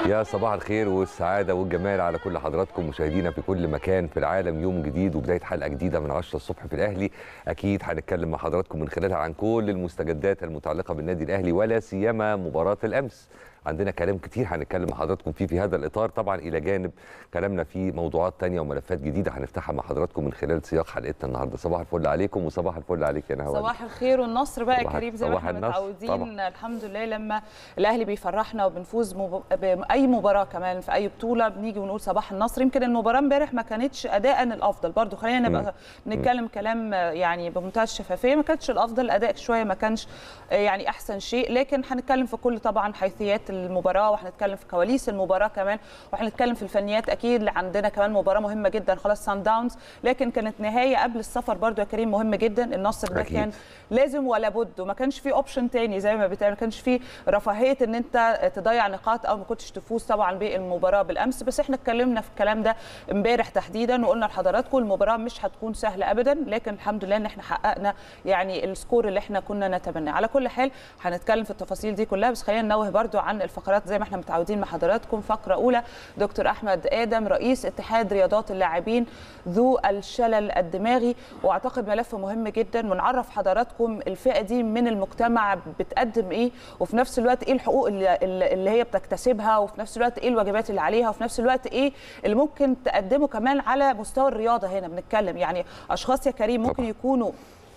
يا صباح الخير والسعادة والجمال على كل حضراتكم مشاهدينا في كل مكان في العالم يوم جديد وبداية حلقة جديدة من 10 الصبح في الأهلي أكيد هنتكلم مع حضراتكم من خلالها عن كل المستجدات المتعلقة بالنادي الأهلي ولا سيما مباراة الأمس عندنا كلام كتير هنتكلم مع حضراتكم فيه في هذا الإطار طبعا إلى جانب كلامنا في موضوعات تانية وملفات جديدة هنفتحها مع حضراتكم من خلال سياق حلقتنا النهاردة صباح الفل عليكم وصباح الفل عليك يا نهوان صباح الخير والنصر بقى يا صباح- كريم زي ما صباح احنا النصر متعودين طبعا. الحمد لله لما الاهلي بيفرحنا وبنفوز مب... باي مباراه كمان في اي بطوله بنيجي ونقول صباح النصر يمكن المباراه امبارح ما كانتش اداء الافضل برضو خلينا نبقى نتكلم كلام يعني بمنتهى الشفافيه ما كانتش الافضل الاداء شويه ما كانش يعني احسن شيء لكن هنتكلم في كل طبعا حيثيات المباراه وهنتكلم في كواليس المباراه كمان وهنتكلم في الفنيات اكيد اللي عندنا كمان مباراه مهمه جدا خلاص سان داونز لكن كانت نهايه قبل السفر برضو يا كريم مهم جدا النصر ده أكيد. كان لازم ولا بد وما كانش في اوبشن تاني زي ما بتقول ما كانش في رفاهيه ان انت تضيع نقاط او ما كنتش تفوز طبعا بالمباراه بالامس بس احنا اتكلمنا في الكلام ده امبارح تحديدا وقلنا لحضراتكم المباراه مش هتكون سهله ابدا لكن الحمد لله ان احنا حققنا يعني السكور اللي احنا كنا نتمناه على كل حال هنتكلم في التفاصيل دي كلها بس خلينا ننوه برضو عن الفقرات زي ما احنا متعودين مع حضراتكم فقره اولى دكتور احمد ادم رئيس اتحاد رياضات اللاعبين ذو الشلل الدماغي واعتقد ملف مهم جدا ونعرف حضراتكم الفئه دي من المجتمع بتقدم ايه وفي نفس الوقت ايه الحقوق اللي, اللي هي بتكتسبها وفي نفس الوقت ايه الواجبات اللي عليها وفي نفس الوقت ايه اللي ممكن تقدمه كمان على مستوى الرياضه هنا بنتكلم يعني اشخاص يا كريم ممكن طبعا. يكونوا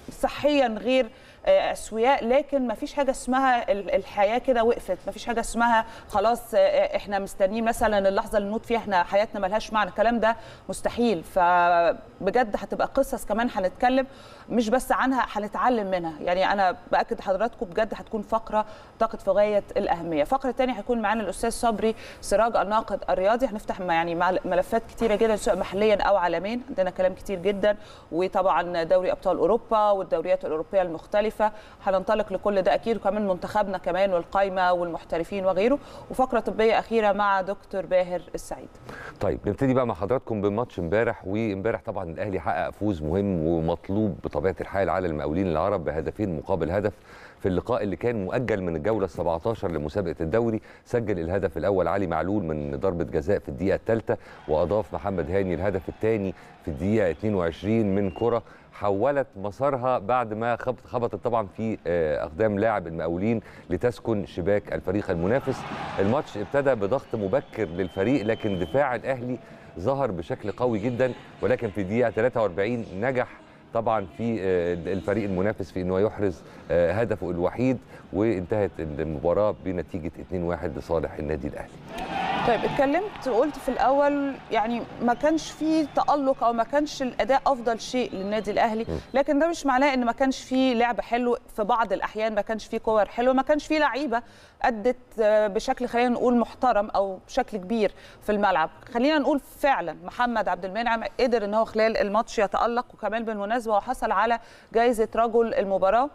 صحيا غير آه، اسوياء لكن ما فيش حاجه اسمها ال- الحياه كده وقفت ما فيش حاجه اسمها خلاص آه، احنا مستنيين مثلا اللحظه اللي نموت فيها احنا حياتنا ملهاش معنى الكلام ده مستحيل فبجد هتبقى قصص كمان هنتكلم مش بس عنها هنتعلم منها يعني انا باكد حضراتكم بجد هتكون فقره طاقه في غايه الاهميه فقره تانية هيكون معانا الاستاذ صبري سراج الناقد الرياضي هنفتح م- يعني مع- ملفات كتيره جدا سواء محليا او عالميا عندنا كلام كتير جدا وطبعا دوري ابطال اوروبا والدوريات الاوروبيه المختلفه هننطلق لكل ده اكيد وكمان منتخبنا كمان والقايمه والمحترفين وغيره وفقره طبيه اخيره مع دكتور باهر السعيد طيب نبتدي بقى مع حضراتكم بماتش امبارح وامبارح طبعا الاهلي حقق فوز مهم ومطلوب بطبيعه الحال على المقاولين العرب بهدفين مقابل هدف في اللقاء اللي كان مؤجل من الجوله ال 17 لمسابقه الدوري سجل الهدف الاول علي معلول من ضربه جزاء في الدقيقه الثالثه واضاف محمد هاني الهدف الثاني في الدقيقه 22 من كره حولت مسارها بعد ما خبط خبطت طبعا في آه، اقدام لاعب المقاولين لتسكن شباك الفريق المنافس الماتش ابتدى بضغط مبكر للفريق لكن دفاع الاهلي ظهر بشكل قوي جدا ولكن في الدقيقه 43 نجح طبعا في آه، الفريق المنافس في انه يحرز آه، هدفه الوحيد وانتهت المباراه بنتيجه 2-1 لصالح النادي الاهلي طيب اتكلمت وقلت في الاول يعني ما كانش في تالق او ما كانش الاداء افضل شيء للنادي الاهلي لكن ده مش معناه ان ما كانش في لعب حلو في بعض الاحيان ما كانش في كور حلوه ما كانش في لعيبه ادت آه، بشكل خلينا نقول محترم او بشكل كبير في الملعب خلينا نقول فعلا محمد عبد المنعم قدر ان هو خلال الماتش يتالق وكمان بالمناسبه هو حصل على جائزه رجل المباراه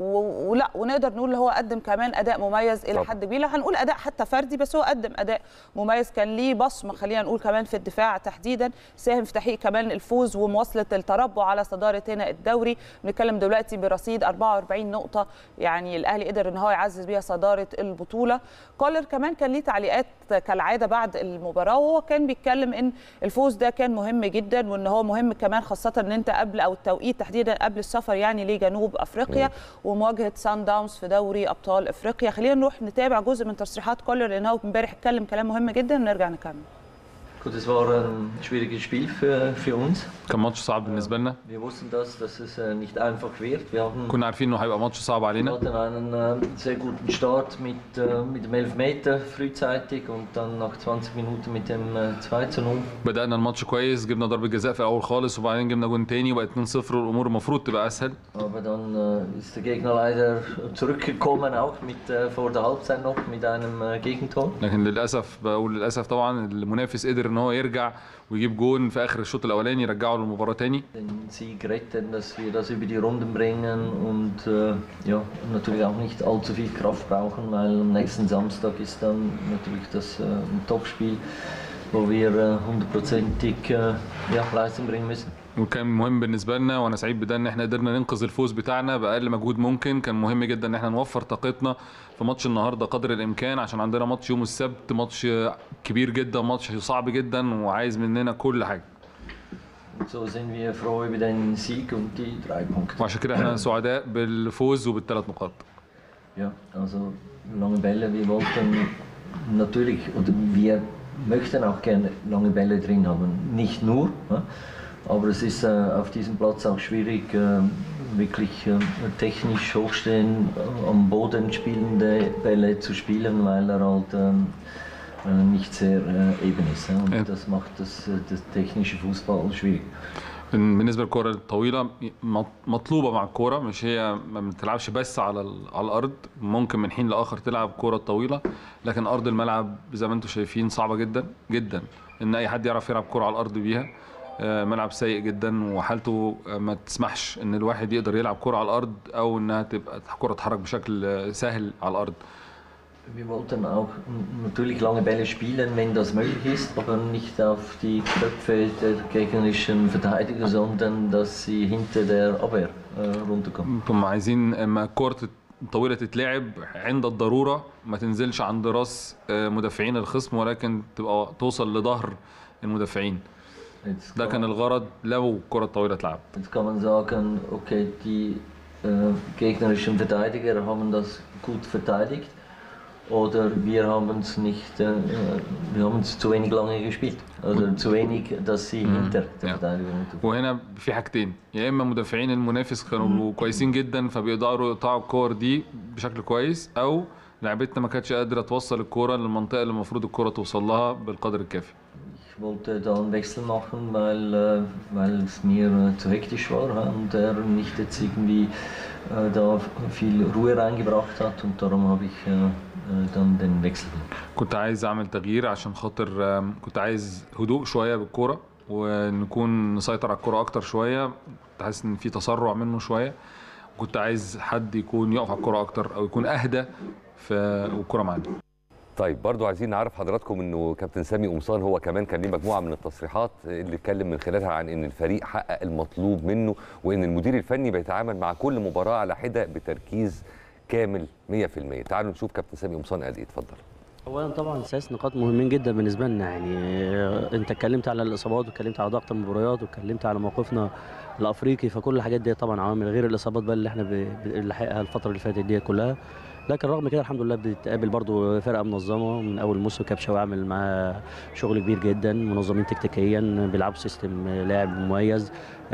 و- ولا ونقدر نقول هو قدم كمان اداء مميز الى طبعا. حد كبير لو هنقول اداء حتى فردي بس هو قدم اداء مميز كان ليه بصمه خلينا نقول كمان في الدفاع تحديدا ساهم في تحقيق كمان الفوز ومواصله التربع على صداره هنا الدوري بنتكلم دلوقتي برصيد 44 نقطه يعني الاهلي قدر ان هو يعزز بيها صداره البطوله كولر كمان كان ليه تعليقات كالعاده بعد المباراه وهو كان بيتكلم ان الفوز ده كان مهم جدا وان هو مهم كمان خاصه ان انت قبل او التوقيت تحديدا قبل السفر يعني لجنوب افريقيا ومواجهه سان داونز في دوري ابطال افريقيا خلينا نروح نتابع جزء من تصريحات كولر لان هو امبارح اتكلم كلام مهم جدا ونرجع نكمل Gut, es war ein schwieriges Spiel für, für uns. كان ماتش صعب بالنسبه لنا Wir wussten das, dass es äh, nicht einfach wird. Wir hatten, كنا عارفين انه هيبقى ماتش صعب wir علينا hatten einen äh, sehr guten Start mit, äh, mit dem Elfmeter frühzeitig und dann nach 20 Minuten mit dem äh, 2 zu 0. بدانا الماتش كويس جبنا ضربه جزاء في الاول خالص وبعدين جبنا جون تاني وبقت 2-0 والامور المفروض تبقى اسهل Aber dann äh, ist der Gegner leider zurückgekommen, auch mit, äh, vor der Halbzeit noch mit einem äh, Gegentor. لكن للاسف بقول للاسف طبعا المنافس قدر ان هو يرجع ويجيب جون في اخر الشوط الاولاني يرجعه للمباراه تاني Den Sieg retten, dass wir das über die Runden bringen und äh, ja, natürlich auch nicht allzu viel Kraft brauchen, weil am nächsten Samstag ist dann natürlich das äh, ein Topspiel, wo wir äh, hundertprozentig äh, ja, Leistung bringen müssen. وكان مهم بالنسبه لنا وانا سعيد بده ان احنا قدرنا ننقذ الفوز بتاعنا باقل مجهود ممكن كان مهم جدا ان احنا نوفر طاقتنا في ماتش النهارده قدر الامكان عشان عندنا ماتش يوم السبت ماتش كبير جدا ماتش صعب جدا وعايز مننا كل حاجه Und so sind wir froh über den Sieg und die drei Punkte. وعشان كده احنا سعداء بالفوز وبالثلاث نقاط Ja, also lange Bälle, wir wollten natürlich, oder wir möchten auch gerne lange Bälle drin haben. Nicht nur, ja, aber es ist äh, auf diesem Platz auch schwierig, äh, wirklich äh, technisch hochstehen, äh, am Boden spielende Bälle zu spielen, weil er halt ähm, äh, nicht sehr äh, eben ist. Ja. Und Ja. das macht das, äh, das technische Fußball schwierig. بالنسبه للكره الطويله مط- مطلوبه مع الكوره مش هي ما بتلعبش بس على ال- على الارض ممكن من حين لاخر تلعب كره طويله لكن ارض الملعب زي ما انتم شايفين صعبه جدا جدا ان اي حد يعرف يلعب كره على الارض بيها آه، ملعب سيء جدا وحالته آه، ما تسمحش ان الواحد يقدر يلعب كره على الارض او انها تبقى كره تتحرك بشكل آه، سهل على الارض Wir wollten auch natürlich lange Bälle spielen, wenn das möglich ist, aber nicht auf die Köpfe der gegnerischen Verteidiger, sondern dass sie hinter der Abwehr äh, runterkommen. كنا عايزين اما الكره الطويله تتلعب عند الضروره ما تنزلش عند راس آه، مدافعين الخصم ولكن تبقى توصل لظهر المدافعين Jetzt ده kann, كان الغرض لو الكره الطويله اتلعب jetzt kann man sagen, okay, die äh, gegnerischen Verteidiger haben das gut verteidigt oder wir haben es nicht, äh, wir haben es zu wenig lange gespielt. Oder zu wenig, dass sie hinter der Ja. Verteidigung runterkommen. وهنا في حاجتين يا اما مدافعين المنافس كانوا كويسين جدا فبيقدروا يقطعوا الكور دي بشكل كويس او لعبتنا ما كانتش قادره توصل الكوره للمنطقه اللي المفروض الكوره توصل لها بالقدر الكافي Ich wollte da einen Wechsel machen, weil, äh, weil es mir äh, zu hektisch war ja, und er nicht jetzt irgendwie äh, da viel Ruhe reingebracht hat und darum habe ich äh, äh, dann den Wechsel gemacht. كنت عايز اعمل تغيير عشان خاطر آم، كنت عايز هدوء شويه بالكوره ونكون نسيطر على الكوره اكتر شويه كنت حاسس ان في تسرع منه شويه كنت عايز حد يكون يقف على الكوره اكتر او يكون اهدى في والكوره معانا طيب برضو عايزين نعرف حضراتكم انه كابتن سامي قمصان هو كمان كان ليه مجموعه من التصريحات اللي اتكلم من خلالها عن ان الفريق حقق المطلوب منه وان المدير الفني بيتعامل مع كل مباراه على حده بتركيز كامل 100% تعالوا نشوف كابتن سامي قمصان قال ايه اتفضل اولا طبعا ثلاث نقاط مهمين جدا بالنسبه لنا يعني آه، انت اتكلمت على الاصابات واتكلمت على ضغط المباريات واتكلمت على موقفنا الافريقي فكل الحاجات دي طبعا عوامل غير الاصابات بقى اللي احنا ب- بنلحقها الفتره اللي فاتت دي كلها لكن رغم كده الحمد لله بتقابل برضو فرقه منظمه من اول موسم كابشاوي عامل معاها شغل كبير جدا منظمين تكتيكيا بيلعبوا سيستم لعب مميز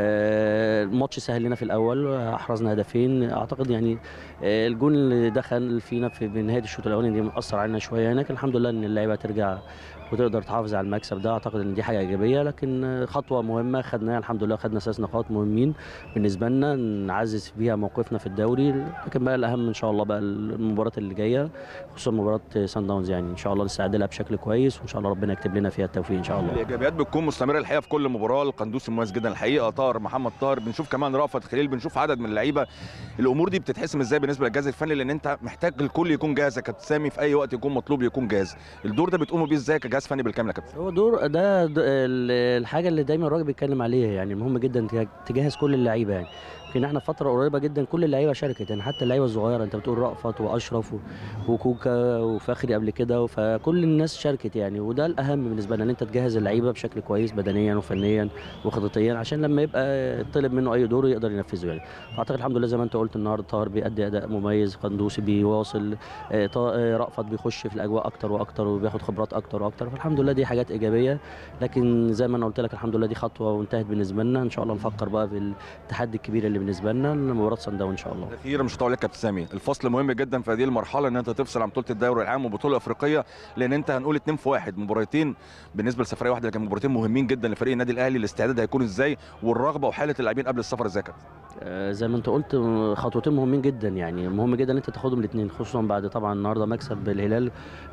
آه، الماتش سهل لنا في الاول احرزنا هدفين اعتقد يعني آه، الجون اللي دخل فينا في بنهايه الشوط الاولاني دي مأثر علينا شويه لكن الحمد لله ان اللعيبه ترجع وتقدر تحافظ على المكسب ده اعتقد ان دي حاجه ايجابيه لكن آه، خطوه مهمه خدناها الحمد لله خدنا ثلاث نقاط مهمين بالنسبه لنا نعزز بيها موقفنا في الدوري لكن بقى الاهم ان شاء الله بقى المباراه اللي جايه خصوصا مباراه سان داونز يعني ان شاء الله نستعد لها بشكل كويس وان شاء الله ربنا يكتب لنا فيها التوفيق ان شاء الله الايجابيات بتكون مستمره الحقيقه في كل مباراه القندوسي مميز جدا الحقيقه طاهر محمد طاهر بنشوف كمان رأفت خليل بنشوف عدد من اللعيبه الامور دي بتتحسم ازاي بالنسبه للجهاز الفني لان انت محتاج الكل يكون جاهز يا كابتن سامي في اي وقت يكون مطلوب يكون جاهز الدور ده بتقوموا بيه ازاي كجهاز فني بالكامل يا كابتن هو دور ده د- ال- الحاجه اللي دايما الراجل بيتكلم عليها يعني مهم جدا تج- تجهز كل اللعيبه يعني يمكن احنا في فتره قريبه جدا كل اللعيبه شاركت يعني حتى اللعيبه الصغيره انت بتقول رأفت واشرف و- وكوكا وفخري قبل كده فكل الناس شاركت يعني وده الاهم بالنسبه لنا ان انت تجهز اللعيبه بشكل كويس بدنيا وفنيا وخططيا عشان لما يبقى طلب منه اي دور يقدر ينفذه يعني فاعتقد الحمد لله زي ما انت قلت النهارده طاهر بيأدي اداء مميز قندوسي بيواصل آه، طا- آه، رأفت بيخش في الاجواء اكتر واكتر وبياخد خبرات اكتر واكتر فالحمد لله دي حاجات ايجابيه لكن زي ما انا قلت لك الحمد لله دي خطوه وانتهت بالنسبه لنا ان شاء الله نفكر بقى في التحدي الكبير اللي بالنسبه لنا مباراه سان داون ان شاء الله اخيرا مش هطول عليك كابتن سامي الفصل مهم جدا في هذه المرحله ان انت تفصل عن بطوله الدوري العام وبطوله الافريقيه لان انت هنقول اتنين في واحد مباراتين بالنسبه لسفريه واحده لكن مباراتين مهمين جدا لفريق النادي الاهلي الاستعداد هيكون ازاي والرغبه وحاله اللاعبين قبل السفر ازاي يا كابتن آه، زي ما انت قلت آه، خطوتين مهمين جدا يعني مهم جدا ان انت تاخدهم الاثنين خصوصا بعد طبعا النهارده مكسب الهلال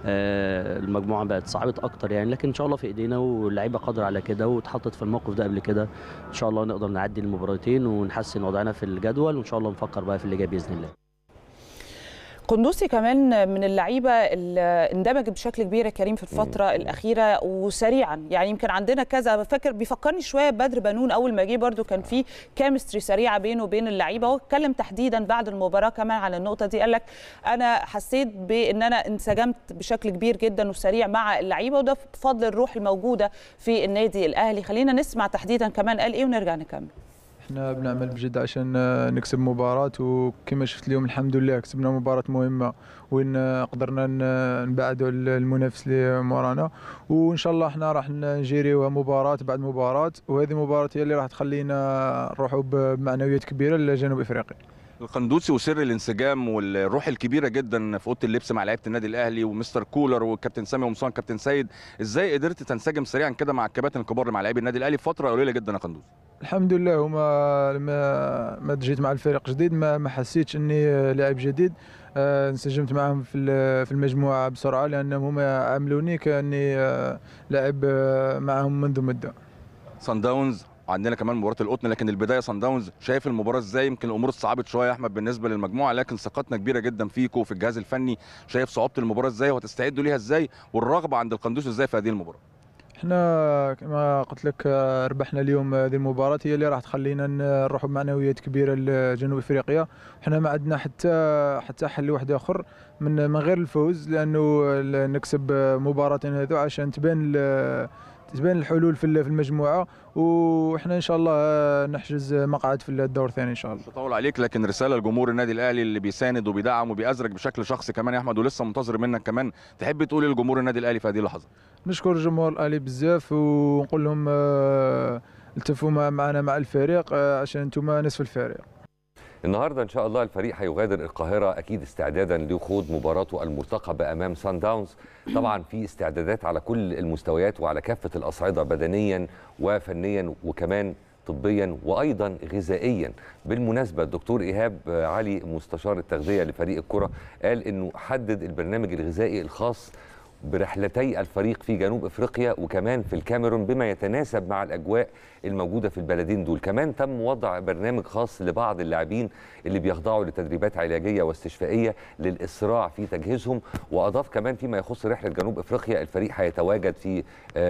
آه، المجموعه بقت صعبت اكتر يعني لكن ان شاء الله في ايدينا واللعيبه قادره على كده واتحطت في الموقف ده قبل كده ان شاء الله نقدر نعدي المباراتين ونحسن وضعنا في الجدول وان شاء الله نفكر بقى في اللي جاي باذن الله القندوسي كمان من اللعيبه اللي اندمج بشكل كبير يا كريم في الفتره الاخيره وسريعا يعني يمكن عندنا كذا فاكر بيفكرني شويه بدر بنون اول ما جه برده كان في كيمستري سريعه بينه وبين اللعيبه هو اتكلم تحديدا بعد المباراه كمان عن النقطه دي قال لك انا حسيت بان انا انسجمت بشكل كبير جدا وسريع مع اللعيبه وده بفضل الروح الموجوده في النادي الاهلي خلينا نسمع تحديدا كمان قال ايه ونرجع نكمل احنا بنعمل بجد عشان نكسب مباراة وكما شفت اليوم الحمد لله كسبنا مباراة مهمة وين قدرنا نبعدوا المنافس اللي مورانا وان شاء الله احنا راح نجيريوها مباراة بعد مباراة وهذه المباراة هي اللي راح تخلينا نروحوا بمعنويات كبيرة لجنوب افريقيا القندوسي وسر الانسجام والروح الكبيره جدا في اوضه اللبس مع لعيبه النادي الاهلي ومستر كولر والكابتن سامي ومصان كابتن سيد ازاي قدرت تنسجم سريعا كده مع الكباتن الكبار مع لاعبي النادي الاهلي في فتره قليله جدا يا قندوسي الحمد لله هما لما ما جيت مع الفريق جديد ما ما حسيتش اني لاعب جديد آه انسجمت معهم في في المجموعه بسرعه لانهم هما عاملوني كاني آه لاعب آه معهم منذ مده سان داونز عندنا كمان مباراه القطن لكن البدايه سان داونز شايف المباراه ازاي يمكن الامور اتصعبت شويه يا احمد بالنسبه للمجموعه لكن ثقتنا كبيره جدا فيكم وفي الجهاز الفني شايف صعوبه المباراه ازاي وهتستعدوا ليها ازاي والرغبه عند القندوسي ازاي في هذه المباراه احنا كما قلت لك ربحنا اليوم هذه المباراة هي اللي راح تخلينا نروحوا بمعنويات كبيرة لجنوب افريقيا احنا ما عندنا حتى حتى حل واحد اخر من من غير الفوز لانه نكسب مباراة هذو عشان تبان تبان الحلول في المجموعه واحنا ان شاء الله نحجز مقعد في الدور الثاني ان شاء الله. تطول عليك لكن رساله لجمهور النادي الاهلي اللي بيساند وبيدعم وبيأزرك بشكل شخصي كمان يا احمد ولسه منتظر منك كمان تحب تقول لجمهور النادي الاهلي في هذه اللحظه. نشكر جمهور الاهلي بزاف ونقول لهم التفوا معنا مع الفريق عشان انتم نصف الفريق. النهارده ان شاء الله الفريق هيغادر القاهره اكيد استعدادا لخوض مباراته المرتقبه امام سان داونز طبعا في استعدادات على كل المستويات وعلى كافه الاصعده بدنيا وفنيا وكمان طبيا وايضا غذائيا بالمناسبه الدكتور ايهاب علي مستشار التغذيه لفريق الكره قال انه حدد البرنامج الغذائي الخاص برحلتي الفريق في جنوب افريقيا وكمان في الكاميرون بما يتناسب مع الاجواء الموجوده في البلدين دول كمان تم وضع برنامج خاص لبعض اللاعبين اللي بيخضعوا لتدريبات علاجيه واستشفائيه للاسراع في تجهيزهم واضاف كمان فيما يخص رحله جنوب افريقيا الفريق هيتواجد في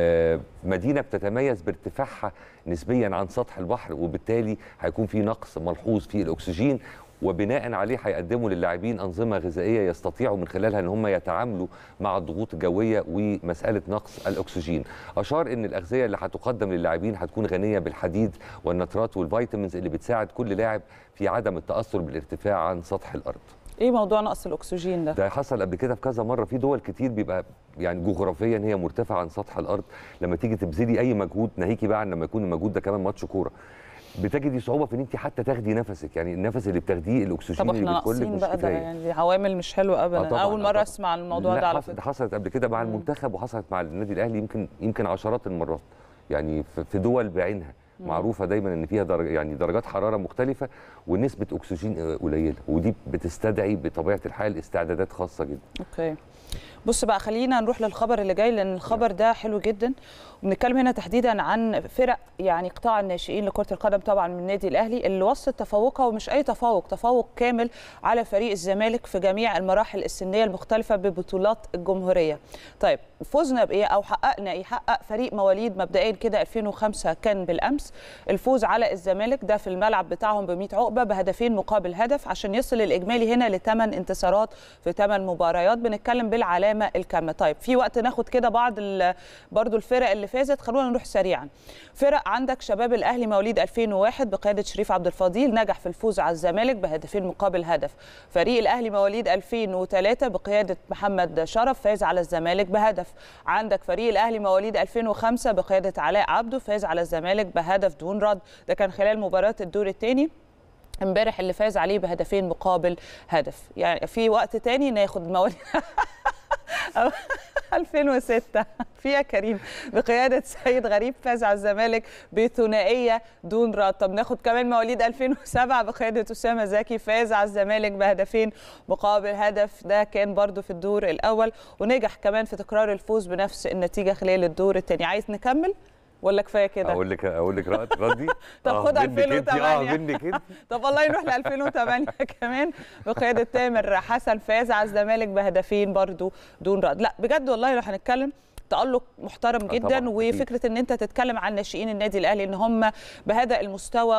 مدينه بتتميز بارتفاعها نسبيا عن سطح البحر وبالتالي هيكون في نقص ملحوظ في الاكسجين وبناء عليه هيقدموا للاعبين انظمه غذائيه يستطيعوا من خلالها ان هم يتعاملوا مع الضغوط الجويه ومساله نقص الاكسجين. اشار ان الاغذيه اللي هتقدم للاعبين هتكون غنيه بالحديد والنترات والفيتامينز اللي بتساعد كل لاعب في عدم التاثر بالارتفاع عن سطح الارض. ايه موضوع نقص الاكسجين ده؟ ده حصل قبل كده في كذا مره في دول كتير بيبقى يعني جغرافيا هي مرتفعه عن سطح الارض لما تيجي تبذلي اي مجهود ناهيكي بقى عن لما يكون المجهود ده كمان ماتش كوره بتجدي صعوبه في ان انت حتى تاخدي نفسك يعني النفس اللي بتاخديه الاكسجين طب اللي احنا بتقول ناقصين مش بقى ده كفايه يعني دي عوامل مش حلوه ابدا طبعاً، اول آه مره طبعاً. اسمع الموضوع لا ده على حصلت فكره حصلت قبل كده مع مم. المنتخب وحصلت مع النادي الاهلي يمكن يمكن عشرات المرات يعني في في دول بعينها مم. معروفه دايما ان فيها درجة يعني درجات حراره مختلفه ونسبه اكسجين آه، قليله ودي بتستدعي بطبيعه الحال استعدادات خاصه جدا اوكي بص بقى خلينا نروح للخبر اللي جاي لان الخبر ده حلو جدا وبنتكلم هنا تحديدا عن فرق يعني قطاع الناشئين لكره القدم طبعا من النادي الاهلي اللي وصلت تفوقها ومش اي تفوق تفوق كامل على فريق الزمالك في جميع المراحل السنيه المختلفه ببطولات الجمهوريه طيب فوزنا بايه او حققنا ايه حقق فريق مواليد مبدئيا كده 2005 كان بالامس الفوز على الزمالك ده في الملعب بتاعهم ب 100 عقبه بهدفين مقابل هدف عشان يصل الاجمالي هنا لثمان انتصارات في ثمان مباريات بنتكلم بالعلامه الكامله طيب في وقت ناخد كده بعض ال- برضو الفرق اللي فازت خلونا نروح سريعا فرق عندك شباب الاهلي مواليد 2001 بقياده شريف عبد الفضيل نجح في الفوز على الزمالك بهدفين مقابل هدف فريق الاهلي مواليد 2003 بقياده محمد شرف فاز على الزمالك بهدف عندك فريق الاهلي مواليد 2005 بقياده علاء عبده فاز على الزمالك بهدف دون رد ده كان خلال مباراه الدور الثاني امبارح اللي فاز عليه بهدفين مقابل هدف يعني في وقت تاني ناخد مواليد 2006 فيها كريم بقيادة سيد غريب فاز على الزمالك بثنائية دون رد طب ناخد كمان مواليد 2007 بقيادة أسامة زكي فاز على الزمالك بهدفين مقابل هدف ده كان برضو في الدور الأول ونجح كمان في تكرار الفوز بنفس النتيجة خلال الدور الثاني عايز نكمل ولا كفايه كده اقول لك اقول لك رأ- ردي طب آه، خد منك انت اه 2008. منك انت طب والله نروح ل 2008 كمان بقياده تامر حسن فاز على الزمالك بهدفين برضو دون رد لا بجد والله لو هنتكلم تألق محترم آه جدا طبعاً، أكيد. وفكره ان انت تتكلم عن ناشئين النادي الاهلي ان هم بهذا المستوى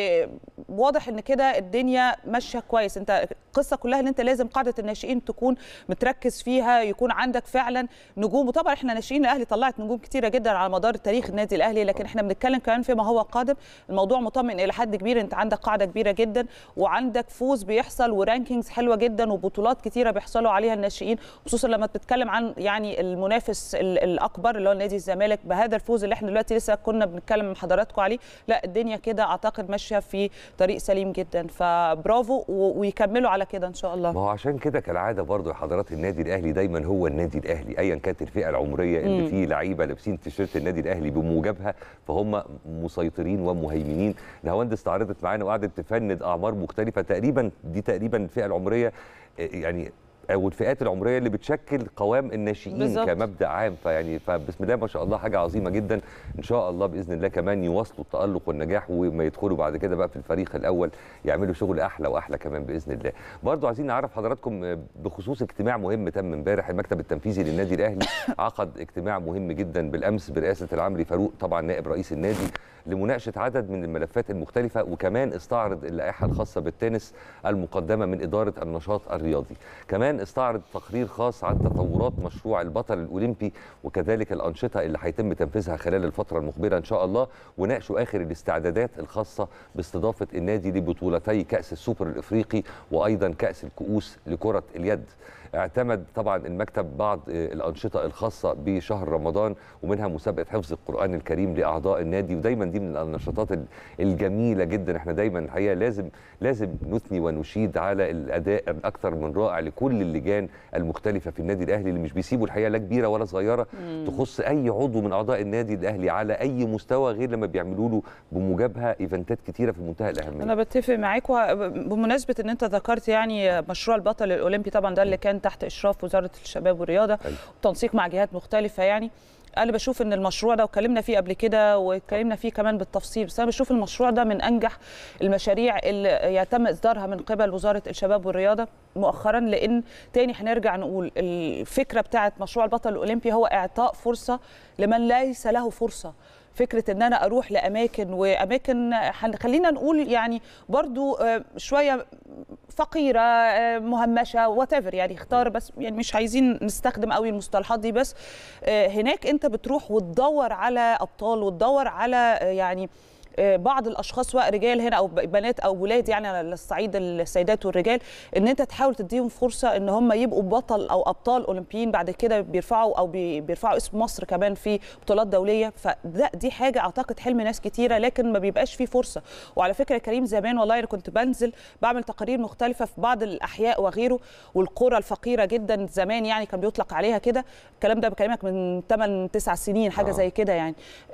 وواضح ان كده الدنيا ماشيه كويس انت القصه كلها ان انت لازم قاعده الناشئين تكون متركز فيها يكون عندك فعلا نجوم وطبعا احنا ناشئين الاهلي طلعت نجوم كتيره جدا على مدار تاريخ النادي الاهلي لكن احنا بنتكلم كمان فيما هو قادم الموضوع مطمئن الى حد كبير انت عندك قاعده كبيره جدا وعندك فوز بيحصل ورانكينجز حلوه جدا وبطولات كتيره بيحصلوا عليها الناشئين خصوصا لما بتتكلم عن يعني المنافس ال- الاكبر اللي هو نادي الزمالك بهذا الفوز اللي احنا دلوقتي لسه كنا بنتكلم مع حضراتكم عليه لا الدنيا كده اعتقد ماشيه في طريق سليم جدا فبرافو و- ويكملوا على كده ان شاء الله ما هو عشان كده كالعاده برضو يا حضرات النادي الاهلي دايما هو النادي الاهلي ايا كانت الفئه العمريه اللي مم. فيه لعيبه لابسين تيشيرت النادي الاهلي بموجبها فهم مسيطرين ومهيمنين نهاوند استعرضت معانا وقعدت تفند اعمار مختلفه تقريبا دي تقريبا الفئه العمريه آه، يعني او الفئات العمريه اللي بتشكل قوام الناشئين بالظبط. كمبدا عام فيعني فبسم الله ما شاء الله حاجه عظيمه جدا ان شاء الله باذن الله كمان يواصلوا التالق والنجاح وما يدخلوا بعد كده بقى في الفريق الاول يعملوا شغل احلى واحلى كمان باذن الله برضو عايزين نعرف حضراتكم آه، بخصوص اجتماع مهم تم امبارح المكتب التنفيذي للنادي الاهلي عقد اجتماع مهم جدا بالامس برئاسه العمري فاروق طبعا نائب رئيس النادي لمناقشه عدد من الملفات المختلفه وكمان استعرض اللائحه الخاصه بالتنس المقدمه من اداره النشاط الرياضي كمان استعرض تقرير خاص عن تطورات مشروع البطل الاولمبي وكذلك الانشطه اللي هيتم تنفيذها خلال الفتره المقبله ان شاء الله وناقشوا اخر الاستعدادات الخاصه باستضافه النادي لبطولتي كاس السوبر الافريقي وايضا كاس الكؤوس لكره اليد اعتمد طبعا المكتب بعض آه، الانشطه الخاصه بشهر رمضان ومنها مسابقه حفظ القران الكريم لاعضاء النادي ودايما دي من النشاطات ال- الجميله جدا احنا دايما الحقيقه لازم لازم نثني ونشيد على الاداء الاكثر من رائع لكل اللجان المختلفه في النادي الاهلي اللي مش بيسيبوا الحقيقه لا كبيره ولا صغيره تخص اي عضو من اعضاء النادي الاهلي على اي مستوى غير لما بيعملوا له بموجبها ايفنتات كتيره في منتهى الاهميه انا بتفق معاك وه- بمناسبه ان انت ذكرت يعني مشروع البطل الاولمبي طبعا ده اللي كان تحت اشراف وزاره الشباب والرياضه أيوة. وتنسيق مع جهات مختلفه يعني انا بشوف ان المشروع ده واتكلمنا فيه قبل كده واتكلمنا فيه كمان بالتفصيل بس انا بشوف المشروع ده من انجح المشاريع اللي يتم اصدارها من قبل وزاره الشباب والرياضه مؤخرا لان تاني هنرجع نقول الفكره بتاعه مشروع البطل الاولمبي هو اعطاء فرصه لمن ليس له فرصه فكره ان انا اروح لاماكن واماكن هن- خلينا نقول يعني برضو آه، شويه فقيره آه، مهمشه وات يعني اختار بس يعني مش عايزين نستخدم قوي المصطلحات دي بس آه، هناك انت بتروح وتدور على ابطال وتدور على آه، يعني آه، بعض الاشخاص سواء رجال هنا او ب- بنات او ولاد يعني على الصعيد السيدات والرجال ان انت تحاول تديهم فرصه ان هم يبقوا بطل او ابطال اولمبيين بعد كده بيرفعوا او بي- بيرفعوا اسم مصر كمان في بطولات دوليه فده دي حاجه اعتقد حلم ناس كتيره لكن ما بيبقاش فيه فرصه وعلى فكره يا كريم زمان والله انا كنت بنزل بعمل تقارير مختلفه في بعض الاحياء وغيره والقرى الفقيره جدا زمان يعني كان بيطلق عليها كده الكلام ده بكلمك من 8 9 سنين حاجه آه. زي كده يعني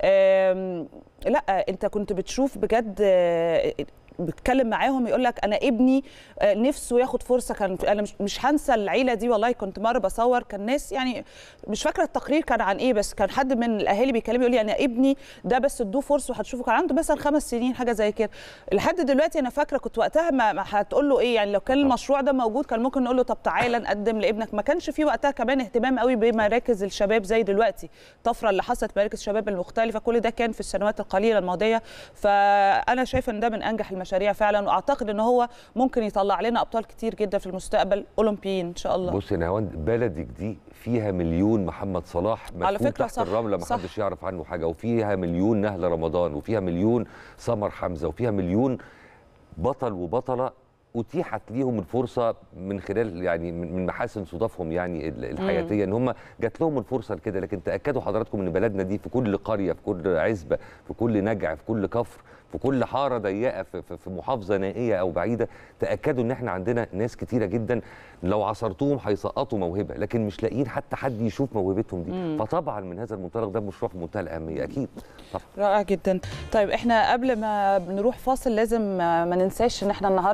آم، لا انت كنت بتشوف بجد آه، بتكلم معاهم يقول لك انا ابني آه، نفسه ياخد فرصه كان انا مش, مش هنسى العيله دي والله كنت مره بصور كان ناس يعني مش فاكره التقرير كان عن ايه بس كان حد من الاهالي بيكلمني يقول لي انا ابني ده بس ادوه فرصه وهتشوفه كان عنده مثلا خمس سنين حاجه زي كده لحد دلوقتي انا فاكره كنت وقتها ما, ما هتقول له ايه يعني لو كان المشروع ده موجود كان ممكن نقول له طب تعالى نقدم لابنك ما كانش في وقتها كمان اهتمام قوي بمراكز الشباب زي دلوقتي الطفره اللي حصلت في مراكز الشباب المختلفه كل ده كان في السنوات القليله الماضيه فانا شايفه ان ده من انجح المشاريع فعلا واعتقد ان هو ممكن يطلع لنا ابطال كتير جدا في المستقبل اولمبيين ان شاء الله بص يا نهاوند بلدك دي فيها مليون محمد صلاح على مدفون فكرة تحت صح، الرمله ما صح. حدش يعرف عنه حاجه وفيها مليون نهله رمضان وفيها مليون سمر حمزه وفيها مليون بطل وبطله اتيحت ليهم الفرصه من خلال يعني من من محاسن صدافهم يعني ال- الحياتيه ان هم جات لهم الفرصه لكده لكن تاكدوا حضراتكم ان بلدنا دي في كل قريه في كل عزبه في كل نجع في كل كفر في كل حاره ضيقه في, في, في محافظه نائيه او بعيده تاكدوا ان احنا عندنا ناس كتيره جدا لو عصرتوهم هيسقطوا موهبه لكن مش لاقيين حتى حد يشوف موهبتهم دي فطبعا من هذا المنطلق ده مشروع في منتهى الاهميه اكيد طبعا رائع جدا طيب احنا قبل ما نروح فاصل لازم ما ننساش ان احنا النهارده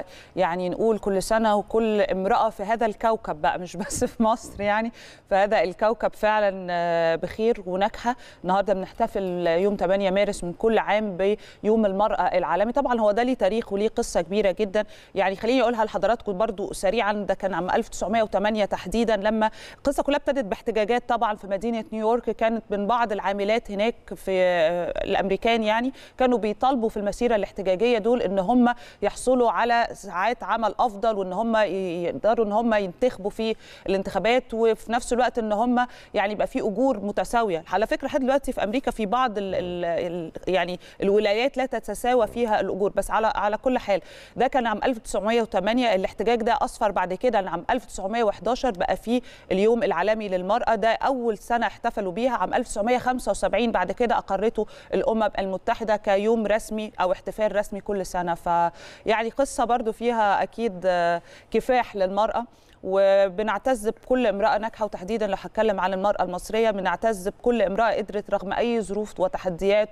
يعني نقول كل سنه وكل امراه في هذا الكوكب بقى مش بس في مصر يعني فهذا الكوكب فعلا آه، بخير وناجحه النهارده بنحتفل يوم 8 مارس من كل عام بيوم المراه العالمي طبعا هو ده ليه تاريخ وليه قصه كبيره جدا يعني خليني اقولها لحضراتكم برضو سريعا ده كان عام 1908 تحديدا لما القصه كلها ابتدت باحتجاجات طبعا في مدينه نيويورك كانت من بعض العاملات هناك في آه، الامريكان يعني كانوا بيطالبوا في المسيره الاحتجاجيه دول ان هم يحصلوا على ساعات عمل افضل وان هم ي- يقدروا ان هم ينتخبوا في الانتخابات وفي نفس الوقت ان هم يعني يبقى في اجور متساويه على فكره لحد دلوقتي في امريكا في بعض ال ال ال يعني الولايات لا تتساوى فيها الاجور بس على على كل حال ده كان عام 1908 الاحتجاج ده اصفر بعد كده عام 1911 بقى فيه اليوم العالمي للمراه ده اول سنه احتفلوا بيها عام 1975 بعد كده اقرته الامم المتحده كيوم رسمي او احتفال رسمي كل سنه فيعني قصه برضو فيها اكيد آه، كفاح للمراه وبنعتز بكل امراه ناجحه وتحديدا لو هتكلم عن المراه المصريه بنعتز بكل امراه قدرت رغم اي ظروف وتحديات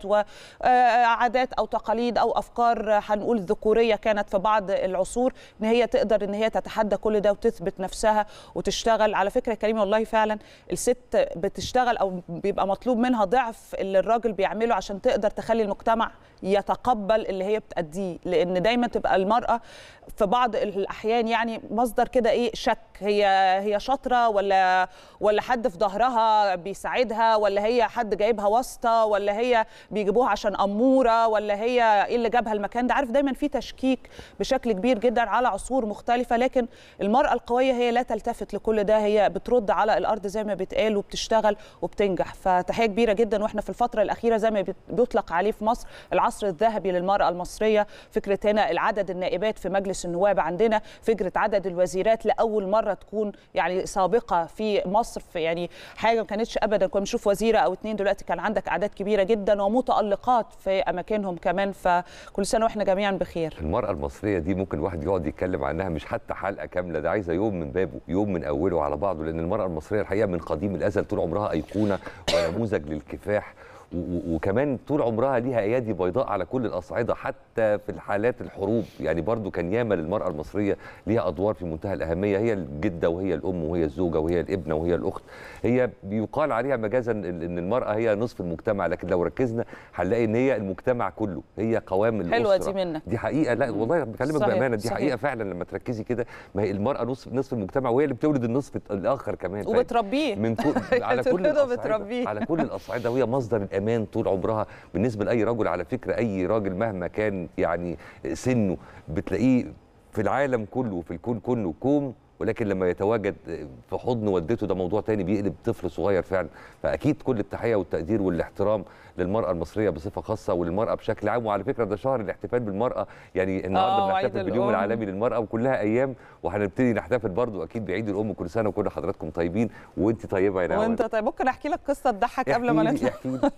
وعادات او تقاليد او افكار هنقول ذكوريه كانت في بعض العصور ان هي تقدر ان هي تتحدى كل ده وتثبت نفسها وتشتغل على فكره يا كريم والله فعلا الست بتشتغل او بيبقى مطلوب منها ضعف اللي الراجل بيعمله عشان تقدر تخلي المجتمع يتقبل اللي هي بتأديه لان دايما تبقى المراه في بعض الاحيان يعني مصدر كده ايه شك هي هي شاطره ولا ولا حد في ظهرها بيساعدها ولا هي حد جايبها واسطه ولا هي بيجيبوها عشان اموره ولا هي ايه اللي جابها المكان ده عارف دايما في تشكيك بشكل كبير جدا على عصور مختلفه لكن المراه القويه هي لا تلتفت لكل ده هي بترد على الارض زي ما بيتقال وبتشتغل وبتنجح فتحيه كبيره جدا واحنا في الفتره الاخيره زي ما بيت- بيطلق عليه في مصر العصر الذهبي للمراه المصريه فكره هنا العدد النائبات في مجلس النواب عندنا فكره عدد الوزيرات لاول مره تكون يعني سابقه في مصر في يعني حاجه ما كانتش ابدا كنا بنشوف وزيره او اتنين دلوقتي كان عندك اعداد كبيره جدا ومتالقات في اماكنهم كمان فكل سنه واحنا جميعا بخير المرأة المصرية دي ممكن الواحد يقعد يتكلم عنها مش حتى حلقة كاملة ده عايزة يوم من بابه يوم من أوله على بعضه لأن المرأة المصرية الحقيقة من قديم الأزل طول عمرها أيقونة ونموذج للكفاح و- و- وكمان طول عمرها ليها ايادي بيضاء على كل الاصعده حتى في الحالات الحروب يعني برضو كان ياما للمراه المصريه ليها ادوار في منتهى الاهميه هي الجده وهي الام وهي الزوجه وهي الابنه وهي الاخت هي بيقال عليها مجازا ان إن المراه هي نصف المجتمع لكن لو ركزنا هنلاقي ان هي المجتمع كله هي قوام الاسره حلوة دي منك. دي حقيقه لا والله بكلمك صحيح، بامانه دي صحيح. حقيقه فعلا لما تركزي كده ما هي المراه نصف نصف المجتمع وهي اللي بتولد النصف الاخر كمان فاهم؟ وبتربيه من كل على كل بتولده الأصعدة وبتربيه. على كل الاصعده وهي مصدر الامان طول عمرها بالنسبه لاي رجل على فكره اي راجل مهما كان يعني سنه بتلاقيه في العالم كله وفي الكون كله كوم ولكن لما يتواجد في حضن والدته ده موضوع تاني بيقلب طفل صغير فعلا فاكيد كل التحيه والتقدير والاحترام للمراه المصريه بصفه خاصه وللمراه بشكل عام وعلى فكره ده شهر الاحتفال بالمراه يعني آه، النهارده وعيد بنحتفل باليوم الأم. العالمي للمراه وكلها ايام وهنبتدي نحتفل برضو اكيد بعيد الام كل سنه وكل حضراتكم طيبين وانت طيبه يا نعمه وانت طيب ممكن احكي لك قصه تضحك قبل ما احكي لي- نطلع احكي لي.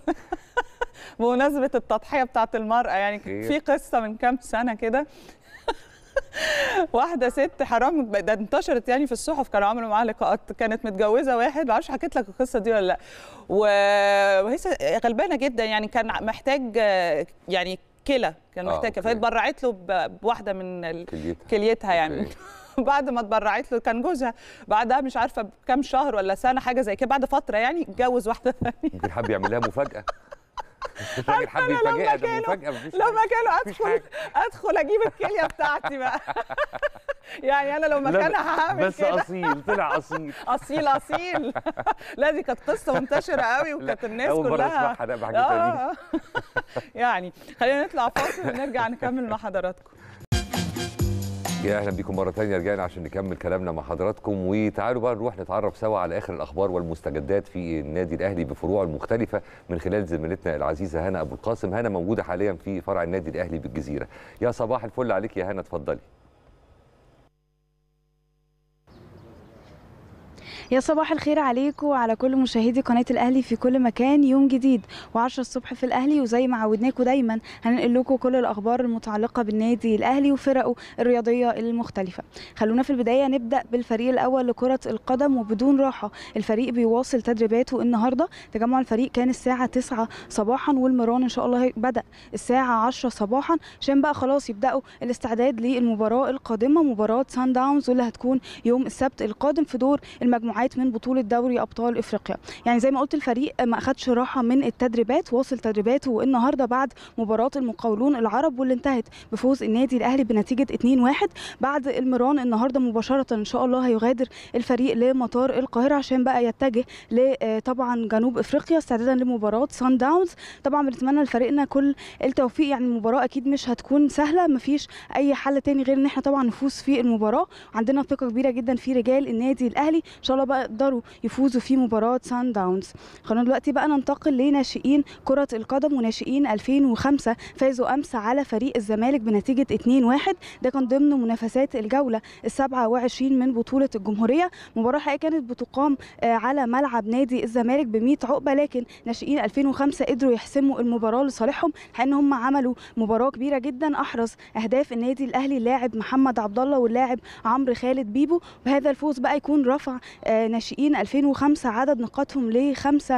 بمناسبه التضحيه بتاعت المراه يعني خير. في قصه من كام سنه كده واحده ست حرام ده انتشرت يعني في الصحف كانوا عملوا معاها لقاءات كانت متجوزه واحد ما اعرفش حكيت لك القصه دي ولا لا و- وهي س- غلبانه جدا يعني كان محتاج آه، يعني كلى كان آه، محتاج أوكي. فاتبرعت له ب- بواحده من ال- كليتها. كليتها يعني أوكي. بعد ما اتبرعت له كان جوزها بعدها مش عارفه بكام شهر ولا سنه حاجه زي كده بعد فتره يعني اتجوز واحده ثانيه يمكن حب يعمل لها مفاجاه الراجل حب أنا لما يفاجئها ده كانوا- مفاجاه مفيش لما حاجة. كانوا مفيش ادخل حاجة. ادخل اجيب الكليه بتاعتي بقى يعني انا لو لا، مكانها هعمل بس كده اصيل طلع اصيل اصيل اصيل لا دي كانت قصه منتشره قوي وكانت الناس أول مرة كلها أسمعها، لا، بحاجة آه. يعني خلينا نطلع فاصل ونرجع نكمل مع حضراتكم يا اهلا بيكم مره ثانيه رجعنا عشان نكمل كلامنا مع حضراتكم وتعالوا بقى نروح نتعرف سوا على اخر الاخبار والمستجدات في النادي الاهلي بفروعه المختلفه من خلال زميلتنا العزيزه هنا ابو القاسم هنا موجوده حاليا في فرع النادي الاهلي بالجزيره يا صباح الفل عليك يا هنا اتفضلي يا صباح الخير عليكم وعلى كل مشاهدي قناة الأهلي في كل مكان يوم جديد و10 الصبح في الأهلي وزي ما عودناكم دايما هننقل لكم كل الأخبار المتعلقة بالنادي الأهلي وفرقه الرياضية المختلفة خلونا في البداية نبدأ بالفريق الأول لكرة القدم وبدون راحة الفريق بيواصل تدريباته النهاردة تجمع الفريق كان الساعة 9 صباحا والمران إن شاء الله بدأ الساعة 10 صباحا عشان بقى خلاص يبدأوا الاستعداد للمباراة القادمة مباراة سان داونز واللي هتكون يوم السبت القادم في دور المجموعات من بطولة دوري أبطال إفريقيا يعني زي ما قلت الفريق ما أخدش راحة من التدريبات واصل تدريباته النهاردة بعد مباراة المقاولون العرب واللي انتهت بفوز النادي الأهلي بنتيجة 2-1 بعد المران النهاردة مباشرة إن شاء الله هيغادر الفريق لمطار القاهرة عشان بقى يتجه لطبعا جنوب إفريقيا استعدادا لمباراة سان داونز طبعا بنتمنى لفريقنا كل التوفيق يعني المباراة أكيد مش هتكون سهلة مفيش أي حل تاني غير إن احنا طبعا نفوز في المباراة عندنا ثقة كبيرة جدا في رجال النادي الأهلي ان شاء الله بقى يقدروا يفوزوا في مباراه سان داونز خلونا دلوقتي بقى ننتقل لناشئين كره القدم وناشئين 2005 فازوا امس على فريق الزمالك بنتيجه 2-1 ده كان ضمن منافسات الجوله ال 27 من بطوله الجمهوريه مباراه حقيقه كانت بتقام على ملعب نادي الزمالك ب 100 عقبه لكن ناشئين 2005 قدروا يحسموا المباراه لصالحهم لان هم عملوا مباراه كبيره جدا احرز اهداف النادي الاهلي اللاعب محمد عبد الله واللاعب عمرو خالد بيبو بهذا الفوز بقى يكون رفع ناشئين 2005 عدد نقاطهم ل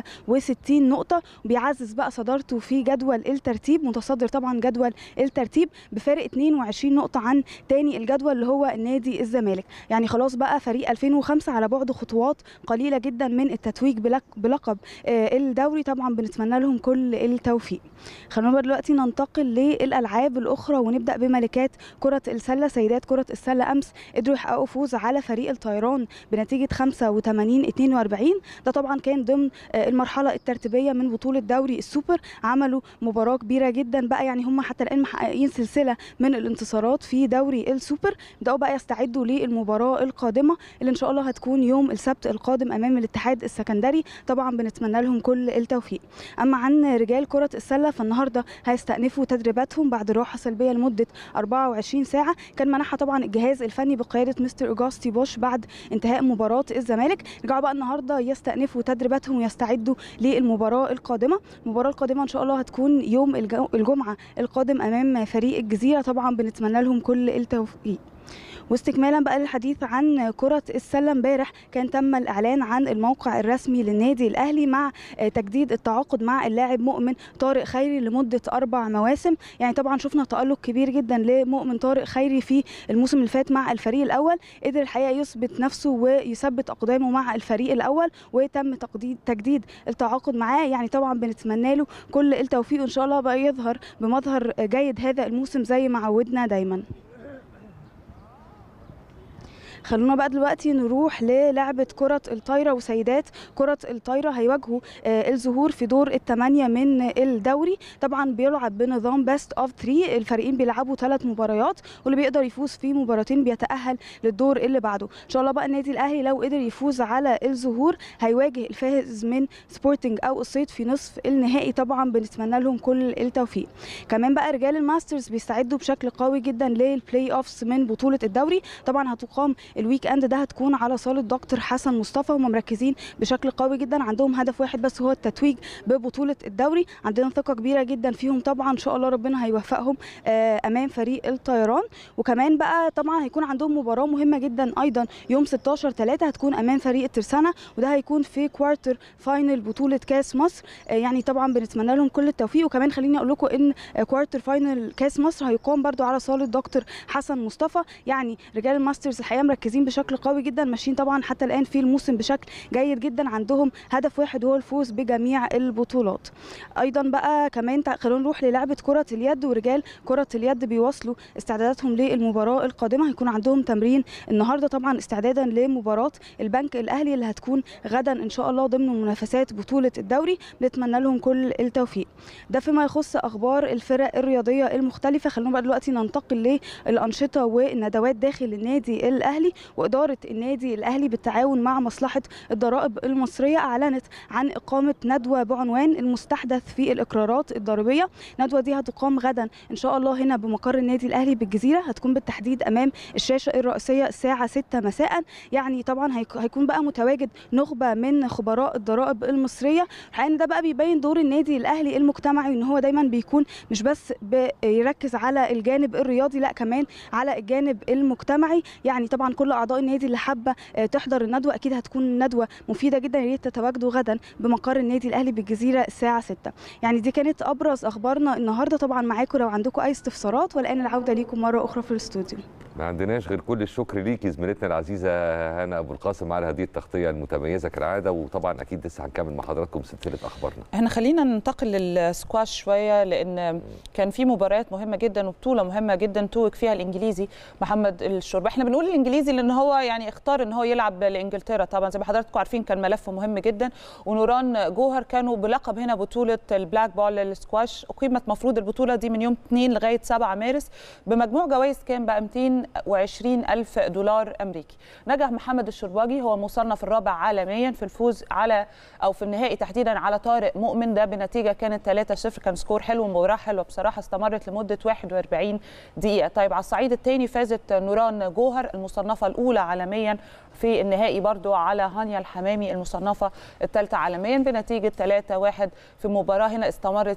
65 نقطة بيعزز بقى صدارته في جدول الترتيب متصدر طبعا جدول الترتيب بفارق 22 نقطة عن تاني الجدول اللي هو النادي الزمالك يعني خلاص بقى فريق 2005 على بعد خطوات قليلة جدا من التتويج بلقب الدوري طبعا بنتمنى لهم كل التوفيق خلونا دلوقتي ننتقل للألعاب الأخرى ونبدأ بملكات كرة السلة سيدات كرة السلة أمس قدروا يحققوا فوز على فريق الطيران بنتيجه 85 42 ده طبعا كان ضمن المرحله الترتيبيه من بطوله دوري السوبر عملوا مباراه كبيره جدا بقى يعني هم حتى الان محققين سلسله من الانتصارات في دوري السوبر بداوا بقى يستعدوا للمباراه القادمه اللي ان شاء الله هتكون يوم السبت القادم امام الاتحاد السكندري طبعا بنتمنى لهم كل التوفيق اما عن رجال كره السله فالنهارده هيستأنفوا تدريباتهم بعد راحه سلبيه لمده 24 ساعه كان منحها طبعا الجهاز الفني بقياده مستر اوجاستي بوش بعد انتهاء مباراه الزمالك رجعوا بقى النهارده يستأنفوا تدريباتهم ويستعدوا للمباراه القادمه المباراه القادمه ان شاء الله هتكون يوم الجمعه القادم امام فريق الجزيره طبعا بنتمنى لهم كل التوفيق واستكمالا بقى للحديث عن كرة السلة امبارح كان تم الإعلان عن الموقع الرسمي للنادي الأهلي مع تجديد التعاقد مع اللاعب مؤمن طارق خيري لمدة أربع مواسم يعني طبعا شفنا تألق كبير جدا لمؤمن طارق خيري في الموسم اللي فات مع الفريق الأول قدر الحقيقة يثبت نفسه ويثبت أقدامه مع الفريق الأول وتم تجديد التعاقد معاه يعني طبعا بنتمنى له كل التوفيق وإن شاء الله بقى يظهر بمظهر جيد هذا الموسم زي ما عودنا دايما خلونا بقى دلوقتي نروح للعبة كرة الطايرة وسيدات كرة الطايرة هيواجهوا الظهور في دور الثمانية من الدوري طبعا بيلعب بنظام بيست اوف 3 الفريقين بيلعبوا ثلاث مباريات واللي بيقدر يفوز في مباراتين بيتأهل للدور اللي بعده ان شاء الله بقى النادي الاهلي لو قدر يفوز على الظهور هيواجه الفائز من سبورتنج او الصيد في نصف النهائي طبعا بنتمنى لهم كل التوفيق كمان بقى رجال الماسترز بيستعدوا بشكل قوي جدا للبلاي اوفس من بطولة الدوري طبعا هتقام الويك اند ده هتكون على صاله دكتور حسن مصطفى هم مركزين بشكل قوي جدا عندهم هدف واحد بس هو التتويج ببطوله الدوري عندنا ثقه كبيره جدا فيهم طبعا ان شاء الله ربنا هيوفقهم امام فريق الطيران وكمان بقى طبعا هيكون عندهم مباراه مهمه جدا ايضا يوم 16 3 هتكون امام فريق الترسانه وده هيكون في كوارتر فاينل بطوله كاس مصر يعني طبعا بنتمنى لهم كل التوفيق وكمان خليني اقول لكم ان كوارتر فاينل كاس مصر هيقام برده على صاله دكتور حسن مصطفى يعني رجال الماسترز الحقيقه مركزين بشكل قوي جدا ماشيين طبعا حتى الان في الموسم بشكل جيد جدا عندهم هدف واحد هو الفوز بجميع البطولات ايضا بقى كمان خلونا نروح للعبه كره اليد ورجال كره اليد بيواصلوا استعداداتهم للمباراه القادمه هيكون عندهم تمرين النهارده طبعا استعدادا لمباراه البنك الاهلي اللي هتكون غدا ان شاء الله ضمن منافسات بطوله الدوري بنتمنى لهم كل التوفيق ده فيما يخص اخبار الفرق الرياضيه المختلفه خلونا بقى دلوقتي ننتقل للانشطه والندوات داخل النادي الاهلي المصري واداره النادي الاهلي بالتعاون مع مصلحه الضرائب المصريه اعلنت عن اقامه ندوه بعنوان المستحدث في الاقرارات الضريبيه الندوه دي هتقام غدا ان شاء الله هنا بمقر النادي الاهلي بالجزيره هتكون بالتحديد امام الشاشه الرئيسيه الساعه 6 مساء يعني طبعا هيك- هيكون بقى متواجد نخبه من خبراء الضرائب المصريه الحقيقه إن ده بقى بيبين دور النادي الاهلي المجتمعي ان هو دايما بيكون مش بس بيركز على الجانب الرياضي لا كمان على الجانب المجتمعي يعني طبعا كل اعضاء النادي اللي حابه آه، تحضر الندوه اكيد هتكون ندوه مفيده جدا يا ريت تتواجدوا غدا بمقر النادي الاهلي بالجزيره الساعه 6 يعني دي كانت ابرز اخبارنا النهارده طبعا معاكم لو عندكم اي استفسارات والان العوده ليكم مره اخرى في الاستوديو ما عندناش غير كل الشكر ليكي زميلتنا العزيزه هنا ابو القاسم على هذه التغطيه المتميزه كالعاده وطبعا اكيد لسه هنكمل مع حضراتكم سلسله اخبارنا احنا خلينا ننتقل للسكواش شويه لان كان في مباريات مهمه جدا وبطوله مهمه جدا توج فيها الانجليزي محمد الشربة احنا بنقول الانجليزي لان هو يعني اختار ان هو يلعب لانجلترا طبعا زي ما حضراتكم عارفين كان ملف مهم جدا ونوران جوهر كانوا بلقب هنا بطوله البلاك بول للسكواش اقيمت مفروض البطوله دي من يوم 2 لغايه 7 مارس بمجموع جوائز كان بقى 220 الف دولار امريكي نجح محمد الشرباجي هو المصنف الرابع عالميا في الفوز على او في النهائي تحديدا على طارق مؤمن ده بنتيجه كانت 3-0 كان سكور حلو مباراه حلوه بصراحه استمرت لمده 41 دقيقه طيب على الصعيد الثاني فازت نوران جوهر المصنفه الاولى عالميا في النهائي برضو على هانيا الحمامي المصنفه الثالثه عالميا بنتيجه 3-1 في مباراه هنا استمرت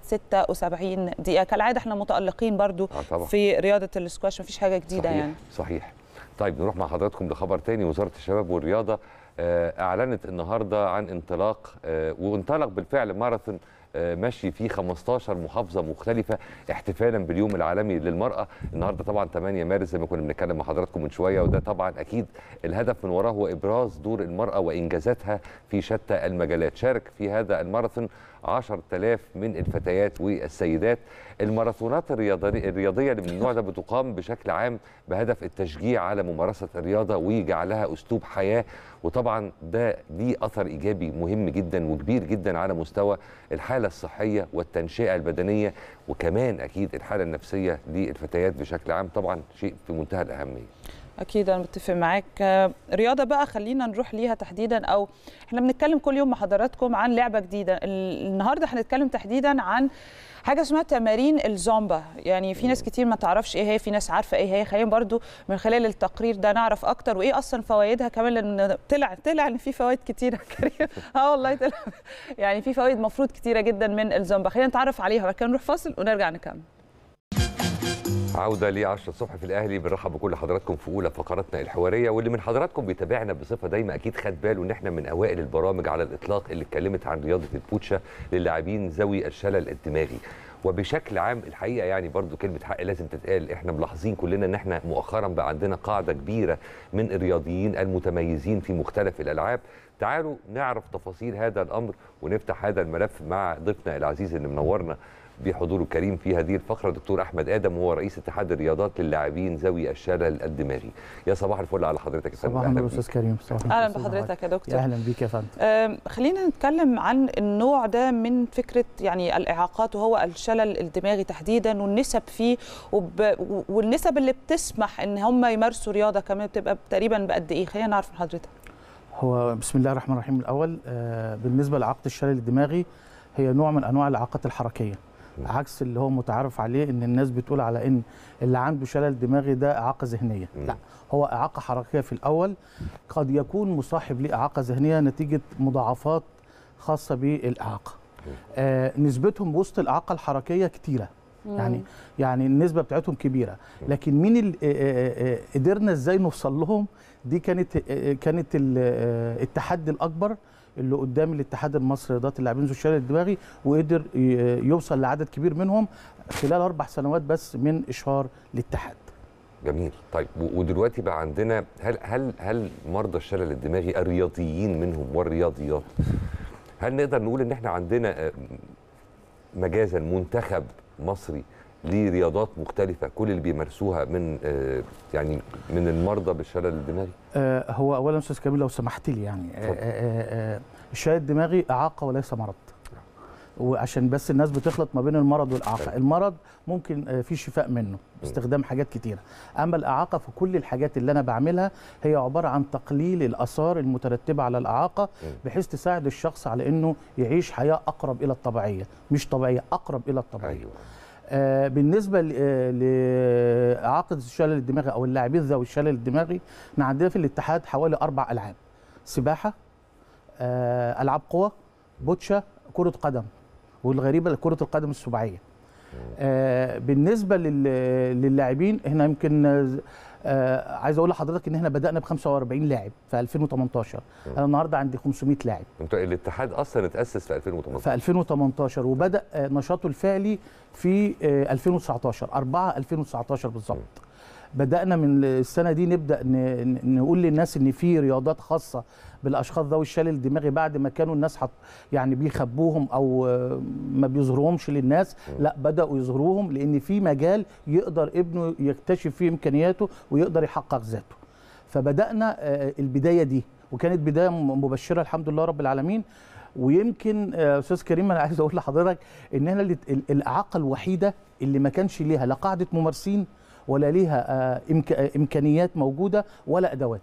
76 دقيقه كالعاده احنا متالقين برضو آه طبعا. في رياضه السكواش مفيش حاجه جديده صحيح يعني صحيح طيب نروح مع حضراتكم لخبر تاني وزاره الشباب والرياضه آه، اعلنت النهارده عن انطلاق آه، وانطلق بالفعل ماراثون آه، مشي في 15 محافظه مختلفه احتفالا باليوم العالمي للمراه النهارده طبعا 8 مارس زي ما كنا بنتكلم مع حضراتكم من شويه وده طبعا اكيد الهدف من وراه هو ابراز دور المراه وانجازاتها في شتى المجالات شارك في هذا الماراثون 10000 من الفتيات والسيدات الماراثونات الرياضي- الرياضيه اللي من النوع ده بتقام بشكل عام بهدف التشجيع على ممارسه الرياضه وجعلها اسلوب حياه وطبعا ده ليه اثر ايجابي مهم جدا وكبير جدا على مستوى الحاله الصحيه والتنشئه البدنيه وكمان اكيد الحاله النفسيه للفتيات بشكل عام طبعا شيء في منتهى الاهميه اكيد انا متفق معاك آه، رياضه بقى خلينا نروح ليها تحديدا او احنا بنتكلم كل يوم مع حضراتكم عن لعبه جديده ال- النهارده هنتكلم تحديدا عن حاجه اسمها تمارين الزومبا يعني في ناس كتير ما تعرفش ايه هي في ناس عارفه ايه هي خلينا برضو من خلال التقرير ده نعرف اكتر وايه اصلا فوائدها كمان لان طلع طلع ان في فوائد كتيره كريم اه والله طلع يعني في فوائد مفروض كتيره جدا من الزومبا خلينا نتعرف عليها وبعد كده نروح فاصل ونرجع نكمل عودة ل 10 الصبح في الأهلي بنرحب بكل حضراتكم في أولى فقراتنا الحوارية واللي من حضراتكم بيتابعنا بصفة دايما أكيد خد باله إن إحنا من أوائل البرامج على الإطلاق اللي اتكلمت عن رياضة البوتشا للاعبين ذوي الشلل الدماغي وبشكل عام الحقيقه يعني برضو كلمه حق لازم تتقال احنا ملاحظين كلنا ان احنا مؤخرا بقى عندنا قاعده كبيره من الرياضيين المتميزين في مختلف الالعاب تعالوا نعرف تفاصيل هذا الامر ونفتح هذا الملف مع ضيفنا العزيز اللي منورنا بحضوره الكريم في هذه الفقره دكتور احمد ادم وهو رئيس اتحاد الرياضات للاعبين ذوي الشلل الدماغي يا صباح الفل على حضرتك يا فندم. صباح أهلاً النور بيك. استاذ كريم صباح النور اهلا أستاذ بحضرتك يا يا دكتور اهلا بيك يا فندم أم، خلينا نتكلم عن النوع ده من فكرة يعني الإعاقات وهو الشلل الدماغي تحديدا والنسب فيه وب... والنسب اللي بتسمح إن هم يمارسوا رياضة كمان بتبقى تقريبا بقد إيه خلينا نعرف من حضرتك هو بسم الله الرحمن الرحيم الاول آه، بالنسبه لاعاقه الشلل الدماغي هي نوع من انواع الاعاقات الحركيه عكس اللي هو متعارف عليه ان الناس بتقول على ان اللي عنده شلل دماغي ده اعاقه ذهنيه مم. لا هو اعاقه حركيه في الاول قد يكون مصاحب لاعاقه ذهنيه نتيجه مضاعفات خاصه بالاعاقه آه نسبتهم وسط الاعاقه الحركيه كتيره يعني يعني النسبه بتاعتهم كبيره لكن مين ال- آه، آه، آه، قدرنا ازاي نوصل لهم دي كانت آه، كانت ال- آه، التحدي الاكبر اللي قدام الاتحاد المصري لرياضات اللاعبين ذو الشلل الدماغي وقدر ي- يوصل لعدد كبير منهم خلال اربع سنوات بس من اشهار الاتحاد جميل طيب و- ودلوقتي بقى عندنا هل هل هل مرضى الشلل الدماغي الرياضيين منهم والرياضيات هل نقدر نقول ان احنا عندنا آه، مجازا منتخب مصري لرياضات مختلفة كل اللي بيمارسوها من آه، يعني من المرضى بالشلل الدماغي آه، هو اولا استاذ كامل لو سمحت لي يعني آه، اتفضل. آه، آه، الشلل الدماغي اعاقه وليس مرض وعشان بس الناس بتخلط ما بين المرض والاعاقه المرض ممكن آه، في شفاء منه باستخدام حاجات كتيره اما الاعاقه فكل الحاجات اللي انا بعملها هي عباره عن تقليل الاثار المترتبه على الاعاقه بحيث تساعد الشخص على انه يعيش حياه اقرب الى الطبيعيه مش طبيعيه اقرب الى الطبيعيه ايوه آه، بالنسبه ل- آه، لاعاقه الشلل الدماغي او اللاعبين ذوي الشلل الدماغي احنا عندنا في الاتحاد حوالي اربع العاب سباحه آه، العاب قوى بوتشا كره قدم والغريبه كره القدم السباعيه آه، بالنسبه لل- للاعبين احنا يمكن آه، آه، عايز اقول لحضرتك ان احنا بدانا ب 45 لاعب في 2018 انا النهارده عندي 500 لاعب انتوا الاتحاد اصلا اتاسس في 2018 في 2018 وبدا آه، نشاطه الفعلي في آه، 2019 4 2019 بالظبط بدانا من السنه دي نبدا ن- ن- نقول للناس ان في رياضات خاصه بالاشخاص ذوي الشلل الدماغي بعد ما كانوا الناس حط يعني بيخبوهم او آه، ما بيظهروهمش للناس لا بداوا يظهروهم لان في مجال يقدر ابنه يكتشف فيه امكانياته ويقدر يحقق ذاته فبدانا آه، البدايه دي وكانت بدايه م- مبشره الحمد لله رب العالمين ويمكن آه، استاذ كريم انا عايز اقول لحضرتك ان احنا اللي- ال- الاعاقه الوحيده اللي ما كانش ليها لا قاعده ممارسين ولا ليها آه، إمك- آه، امكانيات موجوده ولا ادوات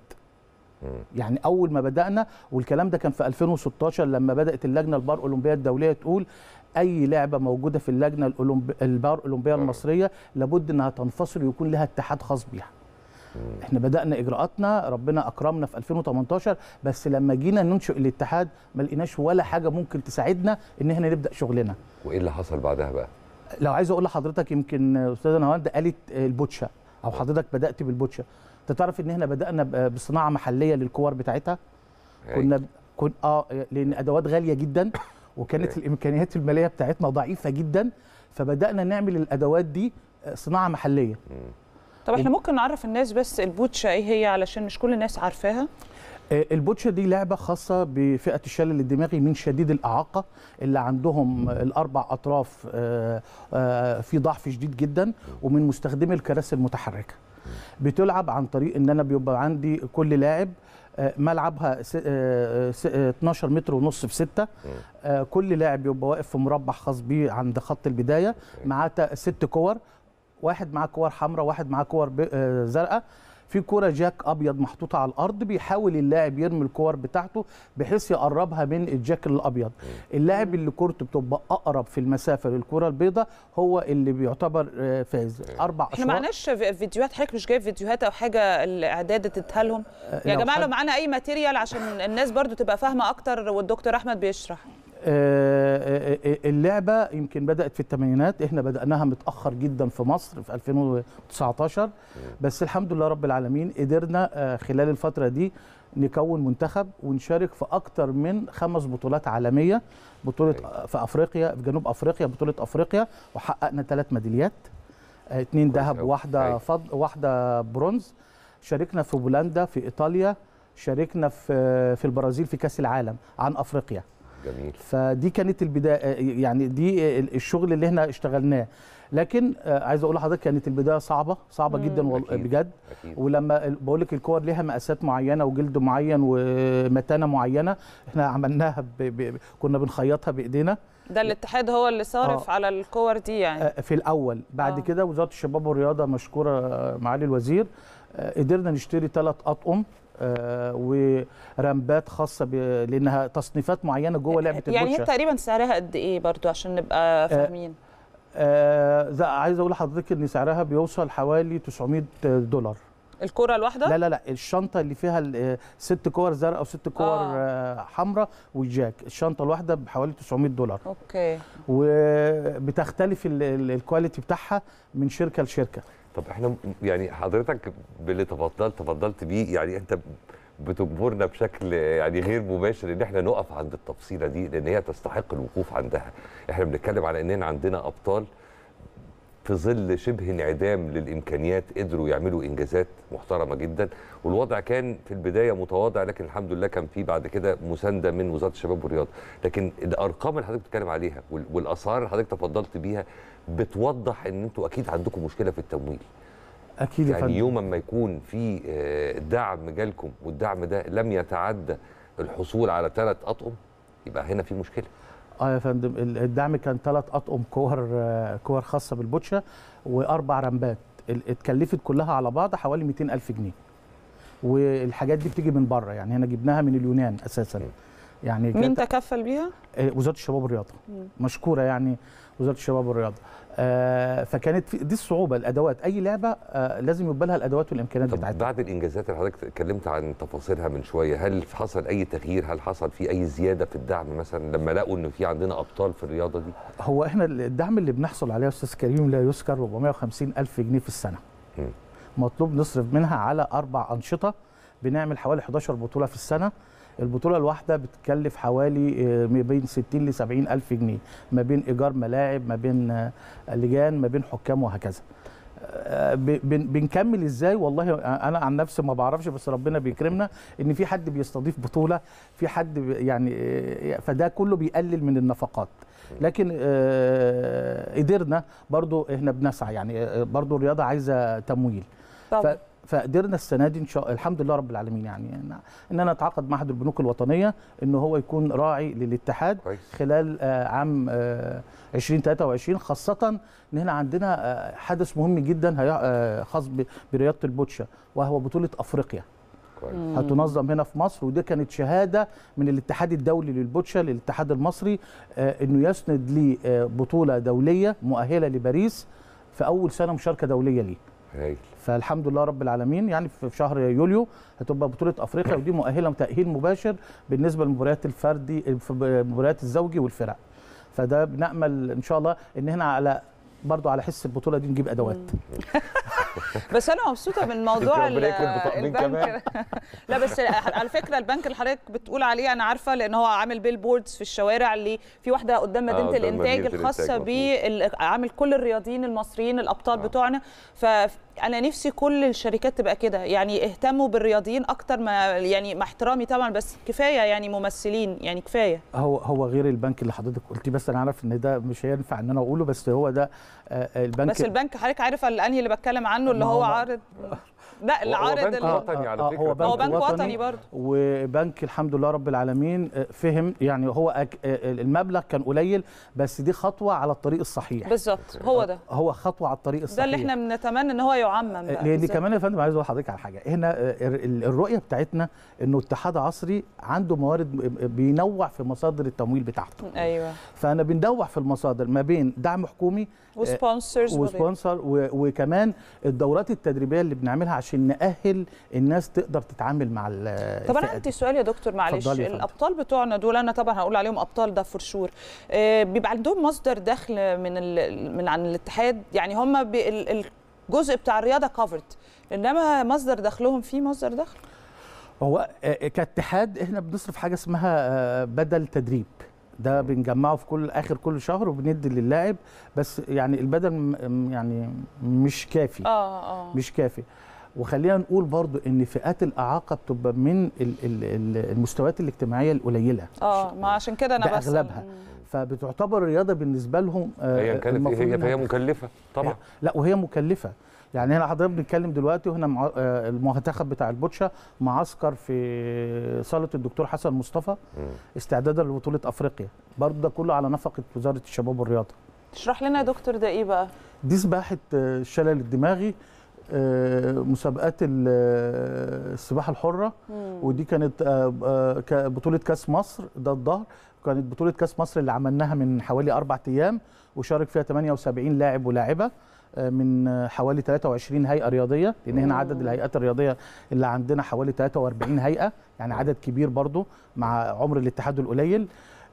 يعني اول ما بدانا والكلام ده كان في 2016 لما بدات اللجنه البار اولمبيه الدوليه تقول اي لعبه موجوده في اللجنه الأولمب... البار اولمبيه المصريه لابد انها تنفصل ويكون لها اتحاد خاص بيها احنا بدانا اجراءاتنا ربنا اكرمنا في 2018 بس لما جينا ننشئ الاتحاد ما لقيناش ولا حاجه ممكن تساعدنا ان احنا نبدا شغلنا وايه اللي حصل بعدها بقى لو عايز اقول لحضرتك يمكن استاذه نهاوند قالت البوتشا او حضرتك بدات بالبوتشا انت تعرف ان احنا بدانا ب- بصناعه محليه للكور بتاعتها كنا ب- كن اه لان ادوات غاليه جدا وكانت الامكانيات الماليه بتاعتنا ضعيفه جدا فبدانا نعمل الادوات دي آه، صناعه محليه طب احنا ممكن نعرف الناس بس البوتشا ايه هي علشان مش كل الناس عارفاها آه، البوتشا دي لعبة خاصة بفئة الشلل الدماغي من شديد الإعاقة اللي عندهم الأربع أطراف آه، آه، في ضعف شديد جدا ومن مستخدمي الكراسي المتحركة بتلعب عن طريق إن أنا بيبقى عندي كل لاعب آه، ملعبها س- آه، س- آه، 12 متر ونص في 6 كل لاعب بيبقى واقف في مربع خاص بيه عند خط البداية معاه تا- ست كور واحد معاه كور حمراء واحد معاه كور ب- آه، زرقاء في كوره جاك ابيض محطوطه على الارض بيحاول اللاعب يرمي الكور بتاعته بحيث يقربها من الجاك الابيض اللاعب اللي كورته بتبقى اقرب في المسافه للكره البيضاء هو اللي بيعتبر آه، فاز اربع احنا اشواط معناش في- فيديوهات حضرتك مش جايب فيديوهات او حاجه الاعداد اديتها لهم يا لو جماعه حد- لو معانا اي ماتيريال عشان الناس برضو تبقى فاهمه اكتر والدكتور احمد بيشرح آه، آه، آه، اللعبه يمكن بدات في الثمانينات احنا بداناها متاخر جدا في مصر في 2019 بس الحمد لله رب العالمين قدرنا آه، خلال الفتره دي نكون منتخب ونشارك في اكتر من خمس بطولات عالميه بطوله آه، في افريقيا في جنوب افريقيا بطوله افريقيا وحققنا ثلاث ميداليات آه، اتنين ذهب أوي. وواحده أيوة. فض واحده برونز شاركنا في بولندا في ايطاليا شاركنا في في البرازيل في كاس العالم عن افريقيا جميل فدي كانت البدايه يعني دي الشغل اللي احنا اشتغلناه لكن آه، عايز اقول لحضرتك كانت البدايه صعبه صعبه جدا وال- أكيد. بجد اكيد ولما ال- بقول لك الكور ليها مقاسات معينه وجلد معين ومتانه معينه احنا عملناها ب... ب... كنا بنخيطها بايدينا ده الاتحاد هو اللي صارف آه. على الكور دي يعني آه، في الاول بعد آه. كده وزاره الشباب والرياضه مشكوره آه، معالي الوزير آه، قدرنا نشتري ثلاث اطقم آه، ورمبات خاصه ب... لانها تصنيفات معينه جوه لعبه يعني هي البوتشا تقريبا سعرها قد ايه برضو عشان نبقى فاهمين آه ده عايز اقول لحضرتك ان سعرها بيوصل حوالي 900 دولار الكرة الواحدة لا لا لا الشنطه اللي فيها ال- آه، ست كور زرقاء وست كور آه. آه. حمراء والجاك الشنطه الواحده بحوالي 900 دولار اوكي وبتختلف ال- ال- الكواليتي بتاعها من شركه لشركه طب احنا م- يعني حضرتك باللي تفضلت تفضلت بيه يعني انت بتجبرنا بشكل يعني غير مباشر ان احنا نقف عند التفصيله دي لان هي تستحق الوقوف عندها احنا بنتكلم على اننا عندنا ابطال في ظل شبه انعدام للامكانيات قدروا يعملوا انجازات محترمه جدا والوضع كان في البدايه متواضع لكن الحمد لله كان في بعد كده مسانده من وزاره الشباب والرياضه لكن الارقام اللي حضرتك بتتكلم عليها وال- والاسعار اللي حضرتك تفضلت بيها بتوضح ان انتوا اكيد عندكم مشكله في التمويل اكيد يا يعني فندم يوما ما يكون في آه، دعم جالكم والدعم ده لم يتعدى الحصول على ثلاث اطقم يبقى هنا في مشكله اه يا فندم ال- الدعم كان ثلاث اطقم كور آه، كور خاصه بالبوتشا واربع رمبات ال- اتكلفت كلها على بعض حوالي 200 الف جنيه والحاجات دي بتيجي من بره يعني هنا جبناها من اليونان اساسا يعني مين كانت- تكفل بيها؟ آه، وزاره الشباب والرياضه مم. مشكوره يعني وزاره الشباب والرياضه آه فكانت في دي الصعوبه الادوات اي لعبه آه لازم يبقى لها الادوات والامكانيات طب بتاعتها بعد الانجازات اللي حضرتك اتكلمت عن تفاصيلها من شويه هل حصل اي تغيير هل حصل في اي زياده في الدعم مثلا لما لقوا انه في عندنا ابطال في الرياضه دي هو احنا الدعم اللي بنحصل عليه يا استاذ كريم لا يذكر 450 الف جنيه في السنه مم. مطلوب نصرف منها على اربع انشطه بنعمل حوالي 11 بطوله في السنه البطوله الواحده بتكلف حوالي آه، ما بين 60 ل 70 الف جنيه ما بين ايجار ملاعب ما بين آه، لجان ما بين حكام وهكذا آه، ب- بن- بنكمل ازاي والله انا عن نفسي ما بعرفش بس ربنا بيكرمنا ان في حد بيستضيف بطوله في حد بي- يعني آه، فده كله بيقلل من النفقات لكن آه، قدرنا برضو احنا بنسعى يعني آه، برضو الرياضه عايزه تمويل طبعا ف- فقدرنا السنه دي ان شاء الحمد لله رب العالمين يعني إن- ان انا اتعاقد مع احد البنوك الوطنيه ان هو يكون راعي للاتحاد كويس خلال آه، عام آه، 2023 خاصه ان هنا عندنا آه، حدث مهم جدا هي- آه، خاص ب- برياضه البوتشا وهو بطوله افريقيا كويس هتنظم هنا في مصر ودي كانت شهاده من الاتحاد الدولي للبوتشا للاتحاد المصري آه، انه يسند لي آه، بطوله دوليه مؤهله لباريس في اول سنه مشاركه دوليه ليه هايل فالحمد لله رب العالمين يعني في في شهر يوليو هتبقى بطوله افريقيا ودي مؤهله تاهيل مباشر بالنسبه للمباريات الفردي في مباريات الزوجي والفرق فده بنامل ان شاء الله ان هنا على برضو على حس البطوله دي نجيب ادوات بس انا مبسوطه من موضوع ربنا يكرم بطاقمين كمان. لا بس على فكره البنك اللي حضرتك بتقول عليه انا عارفه لان هو عامل بيل بوردز في الشوارع اللي في واحده قدام آه، مدينه قدام الانتاج مدينة الخاصه الإنتاج، بيه عامل كل الرياضيين المصريين الابطال آه. بتوعنا فانا نفسي كل الشركات تبقى كده يعني اهتموا بالرياضيين اكتر ما يعني مع احترامي طبعا بس كفايه يعني ممثلين يعني كفايه هو هو غير البنك اللي حضرتك قلتيه بس انا عارف ان ده مش هينفع ان انا اقوله بس هو ده آه، البنك بس البنك حضرتك عارف الانهي اللي بتكلم عنه اللي ما هو هو- عارض لا اللي هو عارض بنك ال- وطني على آه، فكره هو بنك, هو بنك وطني برضه وبنك الحمد لله رب العالمين آه، فهم يعني هو أك... آه، المبلغ كان قليل بس دي خطوه على الطريق الصحيح بالظبط هو ده هو خطوه على الطريق الصحيح ده اللي احنا بنتمنى ان هو يعمم بقى لان بالظبط. كمان يا فندم عايز اقول لحضرتك على حاجه هنا آه، ال- الرؤيه بتاعتنا انه اتحاد عصري عنده موارد بينوع في مصادر التمويل بتاعته ايوه فانا بننوع في المصادر ما بين دعم حكومي وسبونسرز وسبونسر و- وكمان الدورات التدريبيه اللي بنعملها عشان نأهل الناس تقدر تتعامل مع ال- طب انا الفئة عندي دي. سؤال يا دكتور معلش اتفضلي يا فندم. الابطال بتوعنا دول انا طبعا هقول عليهم ابطال ده فور شور بيبقى عندهم مصدر دخل من ال... من عن الاتحاد يعني هم بي... ال- الجزء بتاع الرياضه كفرد انما مصدر دخلهم فيه مصدر دخل هو آه، كاتحاد احنا بنصرف حاجه اسمها آه، بدل تدريب ده بنجمعه في كل اخر كل شهر وبندي للاعب بس يعني البدل م- يعني مش كافي اه اه مش كافي وخلينا نقول برضو ان فئات الاعاقه بتبقى من ال- ال- ال- المستويات الاجتماعيه القليله اه ما عشان كده انا بس باغلبها فبتعتبر الرياضه بالنسبه لهم آه، هي كانت المفروض هي إنها فهي تخ- مكلفه طبعا لا وهي مكلفه يعني هنا حضرتك بنتكلم دلوقتي وهنا مع آه، المنتخب بتاع البوتشا معسكر في صاله الدكتور حسن مصطفى مم. استعدادا لبطوله افريقيا برضه ده كله على نفقه وزاره الشباب والرياضه اشرح لنا يا دكتور ده ايه بقى دي سباحه آه، الشلل الدماغي آه، مسابقات ال- آه، السباحه الحره ودي كانت آه، آه، ك- بطوله كاس مصر ده الظهر كانت بطوله كاس مصر اللي عملناها من حوالي اربع ايام وشارك فيها 78 لاعب ولاعبه آه، من آه، حوالي 23 هيئه رياضيه لان هنا عدد الهيئات الرياضيه اللي عندنا حوالي 43 هيئه يعني عدد كبير برضو مع عمر الاتحاد القليل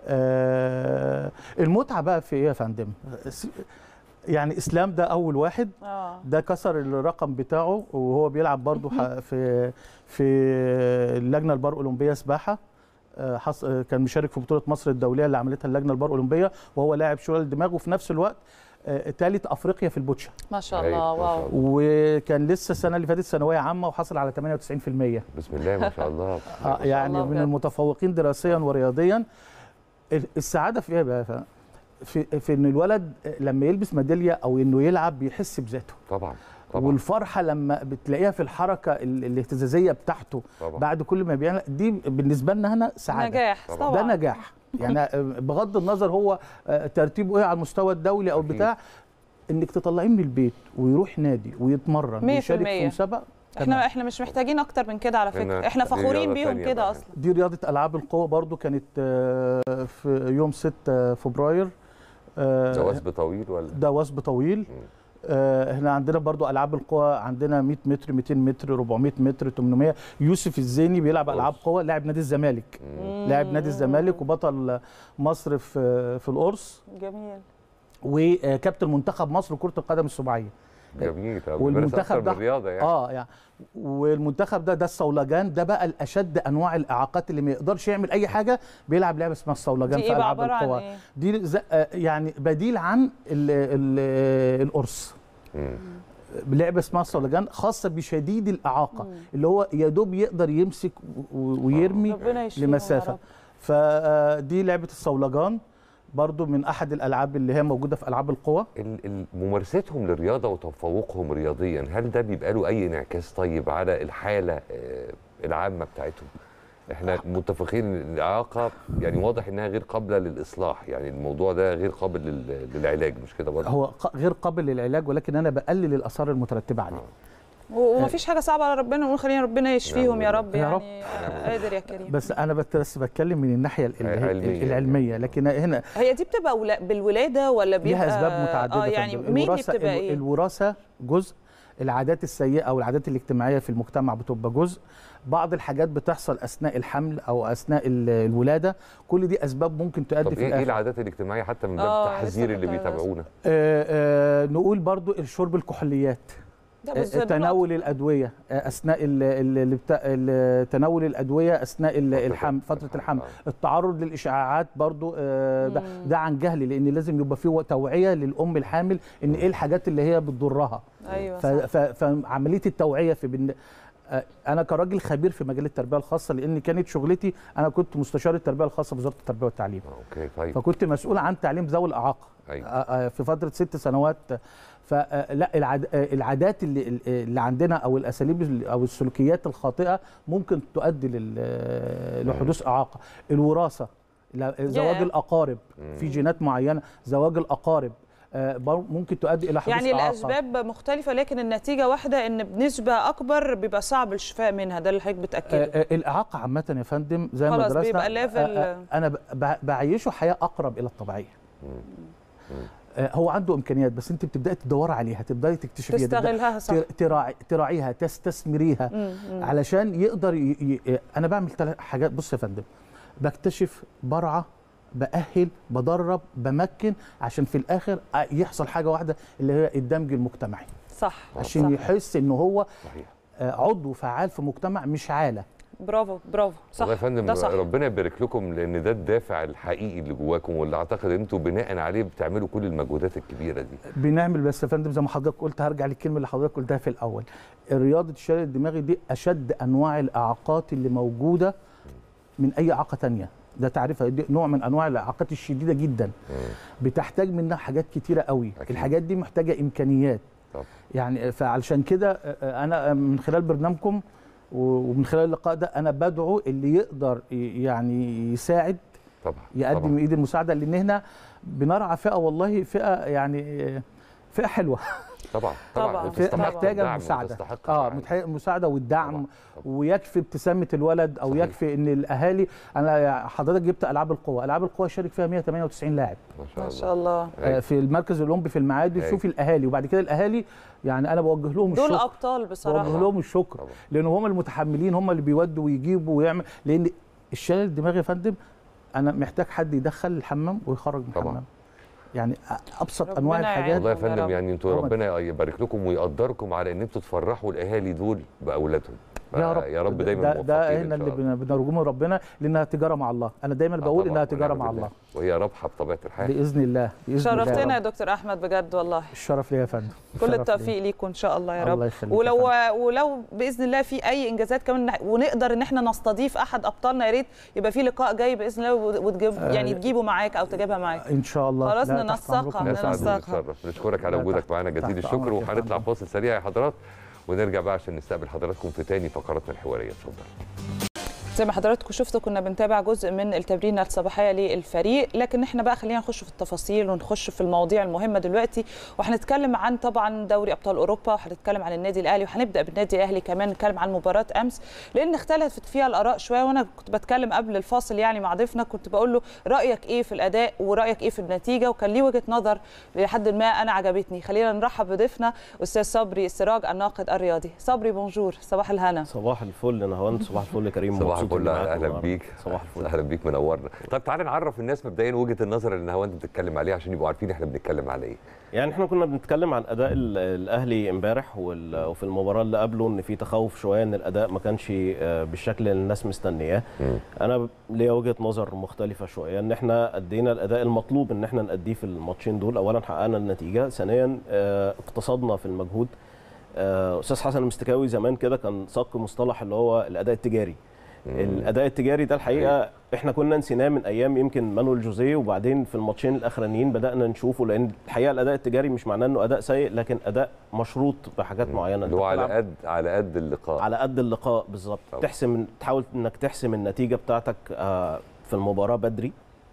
آه، المتعه بقى في ايه يا فندم س- يعني اسلام ده اول واحد اه ده كسر الرقم بتاعه وهو بيلعب برضه ح- في في اللجنه البار اولمبيه سباحه آه، حص... آه، كان مشارك في بطوله مصر الدوليه اللي عملتها اللجنه البار اولمبيه وهو لاعب شلل الدماغ وفي نفس الوقت ثالث افريقيا في البوتشا ما شاء هايل، الله ما شاء واو الله. وكان لسه السنه اللي فاتت ثانويه عامه وحصل على 98% بسم الله ما شاء الله آه، يعني الله من بجد. المتفوقين دراسيا ورياضيا ال- السعاده في ايه بقى ف- في في ان الولد لما يلبس ميداليه او انه يلعب بيحس بذاته طبعا طبعا والفرحه لما بتلاقيها في الحركه ال- الاهتزازيه بتاعته طبعا بعد كل ما بيعمل دي بالنسبه لنا هنا سعاده نجاح طبعاً. طبعا ده نجاح يعني آه، بغض النظر هو آه، ترتيبه ايه على المستوى الدولي او أكيد. بتاع انك تطلعيه من البيت ويروح نادي ويتمرن مية في ويشارك المية. في مسابقه احنا تمام. احنا مش محتاجين اكتر من كده على فكره هنا احنا دي فخورين رياضة بيهم تانية كده بقى. اصلا دي رياضه العاب القوى برضو كانت آه، في يوم 6 فبراير آه، ده وثب طويل ولا ده وثب طويل آه، احنا عندنا برضو العاب القوى عندنا 100 متر 200 متر 400 متر 800 يوسف الزيني بيلعب العاب قوى لاعب نادي الزمالك لاعب نادي الزمالك وبطل مصر في في القرص جميل وكابتن منتخب مصر كره القدم السباعيه جميل طب والمنتخب أكتر ده من رياضه يعني اه يعني والمنتخب ده ده الصولجان ده بقى الاشد انواع الاعاقات اللي ما يقدرش يعمل اي حاجه بيلعب لعبه اسمها الصولجان دي في ايه بقى العاب عباره عن القوى ايه دي ز- آه، يعني بديل عن ال ال القرص مم. لعبه اسمها الصولجان خاصه بشديد الاعاقه اللي هو يا دوب يقدر يمسك و- ويرمي ربنا يشفيهم يا لمسافه رب. فدي لعبه الصولجان برضو من احد الالعاب اللي هي موجوده في العاب القوى ال- ال- ممارستهم للرياضه وتفوقهم رياضيا هل ده بيبقى له اي انعكاس طيب على الحاله آه، العامه بتاعتهم احنا متفقين ان الاعاقه يعني واضح انها غير قابله للاصلاح يعني الموضوع ده غير قابل لل- للعلاج مش كده برضه هو ق- غير قابل للعلاج ولكن انا بقلل الاثار المترتبه عليه و- ومفيش حاجه صعبه على ربنا ونقول خلينا ربنا يشفيهم يا رب يا رب. يعني آه، قادر يا كريم بس انا بت- بس بتكلم من الناحيه ال- اللي هي علمية. العلميه لكن هنا هي دي بتبقى ولا- بالولاده ولا بيبقى ليها اسباب متعدده اه يعني فندم. مين الوراثة- بتبقى ال- ايه الوراثه جزء العادات السيئه او العادات الاجتماعيه في المجتمع بتبقى جزء بعض الحاجات بتحصل اثناء الحمل او اثناء ال- الولاده كل دي اسباب ممكن تؤدي طب في ايه ايه الاخر العادات الاجتماعيه حتى من آه، باب لسه التحذير اللي كنت عايزة بيتابعونا آه آه نقول برضو الشرب الكحوليات ده آه، بس دول تناول الادويه آه، اثناء ال- ال- اللي بتا- ال- تناول الادويه اثناء ال- فترة الحمل فتره الحمل، الحمل آه. التعرض للاشعاعات برضو آه، ده, ده عن جهل لان لازم يبقى في توعيه للام الحامل ان ايه الحاجات اللي هي بتضرها ايوه ف- صح. ف- فعمليه التوعيه في بن... آه، انا كراجل خبير في مجال التربيه الخاصه لان كانت شغلتي انا كنت مستشار التربيه الخاصه في وزاره التربيه والتعليم آه، اوكي طيب فكنت مسؤول عن تعليم ذوي الاعاقه أيوة. آه، آه، في فتره ست سنوات فلا العاد آه، العادات اللي اللي عندنا او الاساليب ال- او السلوكيات الخاطئه ممكن تؤدي لل- آه، لحدوث اعاقه الوراثه لا- زواج ياه. الاقارب في جينات معينه زواج الاقارب آه، بر- ممكن تؤدي الى حدوث يعني إعاقة. الاسباب مختلفه لكن النتيجه واحده ان بنسبه اكبر بيبقى صعب الشفاء منها ده اللي حضرتك بتاكده آه، آه، الاعاقه عامه يا فندم زي ما خلاص درسنا بيبقى آه، level- آه، انا ب- ب- بعيشه حياه اقرب الى الطبيعيه آه، هو عنده امكانيات بس انت بتبداي تدوري عليها تبداي تكتشفيها تبدأي تستغلها صح تر- تراعي تراعيها تستثمريها مم، مم. علشان يقدر ي... ي... انا بعمل ثلاث حاجات بص يا فندم بكتشف برعى باهل بدرب بمكن عشان في الاخر يحصل حاجه واحده اللي هي الدمج المجتمعي صح عشان صح. يحس ان هو صحيح آه، عضو فعال في مجتمع مش عاله برافو برافو صح والله يا فندم ده صح ربنا يبارك لكم لان ده الدافع الحقيقي اللي جواكم واللي اعتقد انتوا بناء عليه بتعملوا كل المجهودات الكبيره دي بنعمل بس يا فندم زي ما حضرتك قلت هرجع للكلمه اللي حضرتك قلتها في الاول رياضه الشلل الدماغي دي اشد انواع الاعاقات اللي موجوده من اي اعاقه تانية ده تعريفها دي نوع من انواع الاعاقات الشديده جدا بتحتاج منها حاجات كتيره قوي أكيد. الحاجات دي محتاجه امكانيات طب يعني فعلشان كده آه، آه، انا من خلال برنامجكم و- ومن خلال اللقاء ده انا بدعو اللي يقدر ي- يعني يساعد طبعا يقدم طبعا. ايد المساعده لان هنا بنرعى فئه والله فئه يعني آه، فئه حلوه طبعا طبعاً. طبعا فئة تستحق محتاجه الدعم المساعده وتستحق اه الرعاية. محتاجه المساعده والدعم طبعاً، طبعاً. ويكفي ابتسامه الولد او صحيح. يكفي ان الاهالي انا حضرتك جبت العاب القوى العاب القوى شارك فيها 198 لاعب ما شاء ما الله شاء الله آه، في المركز الاولمبي في المعادي أيوة. شوفي الاهالي وبعد كده الاهالي يعني انا بوجه لهم دول الشكر ابطال بوجه بصراحه لهم الشكر طبعا. لان هم المتحملين هم اللي بيودوا ويجيبوا ويعمل لان الشلل الدماغي يا فندم انا محتاج حد يدخل الحمام ويخرج من طبعاً. الحمام يعني ابسط ربنا انواع الحاجات والله يا يا فندم رب. يعني انتوا طبعاً. ربنا يبارك لكم ويقدركم على ان انتوا تفرحوا الاهالي دول باولادهم يا رب يا رب دايما ده, موفقين ده إن هنا شاء اللي الله. بن- بنرجو من ربنا لانها تجاره مع الله انا دايما آه بقول طبعاً، انها تجاره ونعم مع بالله. الله وهي رابحه بطبيعه الحال باذن الله باذن الله شرفتنا يا يا رب. دكتور احمد بجد والله الشرف ليا يا فندم كل الشرف التوفيق ليا. ليكم ان شاء الله يا رب الله يخليك يا ولو ولو باذن الله في اي انجازات كمان نح- ونقدر ان احنا نستضيف احد ابطالنا يا ريت يبقى في لقاء جاي باذن الله وتجيب يعني تجيبه معاك او تجيبها معاك ان شاء الله خلاص لا، تحت ننسقها. أمركم. يا ننسقها. سعد ونتشرف نشكرك على لا، وجودك تحت- معانا جزيل تحت الشكر أمرك يا وهنطلع فندم. فاصل سريع يا حضرات ونرجع بقى عشان نستقبل حضراتكم في تاني فقراتنا الحواريه اتفضل زي ما حضراتكم شفتوا كنا بنتابع جزء من التمرينه الصباحيه للفريق لكن احنا بقى خلينا نخش في التفاصيل ونخش في المواضيع المهمه دلوقتي وهنتكلم عن طبعا دوري ابطال اوروبا وهنتكلم عن النادي الاهلي وهنبدا بالنادي الاهلي كمان نتكلم عن مباراه امس لان اختلفت فيها الاراء شويه وانا كنت بتكلم قبل الفاصل يعني مع ضيفنا كنت بقول له رايك ايه في الاداء ورايك ايه في النتيجه وكان ليه وجهه نظر لحد ما انا عجبتني خلينا نرحب بضيفنا استاذ صبري السراج الناقد الرياضي صبري بونجور صباح الهنا صباح الفل نهاوند صباح الفل كريم صباح مبسوط الفل إني معاكم اهلا النهاردة. بيك صباح الفل اهلا بيك منورنا طب تعالى نعرف الناس مبدئيا وجهه النظر اللي نهاوند بتتكلم عليها عشان يبقوا عارفين احنا بنتكلم على ايه يعني احنا كنا بنتكلم عن اداء ال- الاهلي امبارح وال- وفي المباراه اللي قبله ان في تخوف شويه ان الاداء ما كانش آه، بالشكل اللي الناس مستنياه انا ب- ليا وجهه نظر مختلفه شويه ان احنا ادينا الاداء المطلوب ان احنا ناديه في الماتشين دول اولا حققنا النتيجه ثانيا آه، اقتصدنا في المجهود آه، استاذ حسن المستكاوي زمان كده كان ساق مصطلح اللي هو الاداء التجاري الاداء التجاري ده الحقيقه احنا كنا نسيناه من ايام يمكن مانويل جوزيه وبعدين في الماتشين الاخرانيين بدانا نشوفه لان الحقيقه الاداء التجاري مش معناه انه اداء سيء لكن اداء مشروط بحاجات معينه اللي هو على بتلعب قد على قد اللقاء على قد اللقاء بالظبط طبعا. تحسم تحاول انك تحسم النتيجه بتاعتك آه، في المباراه بدري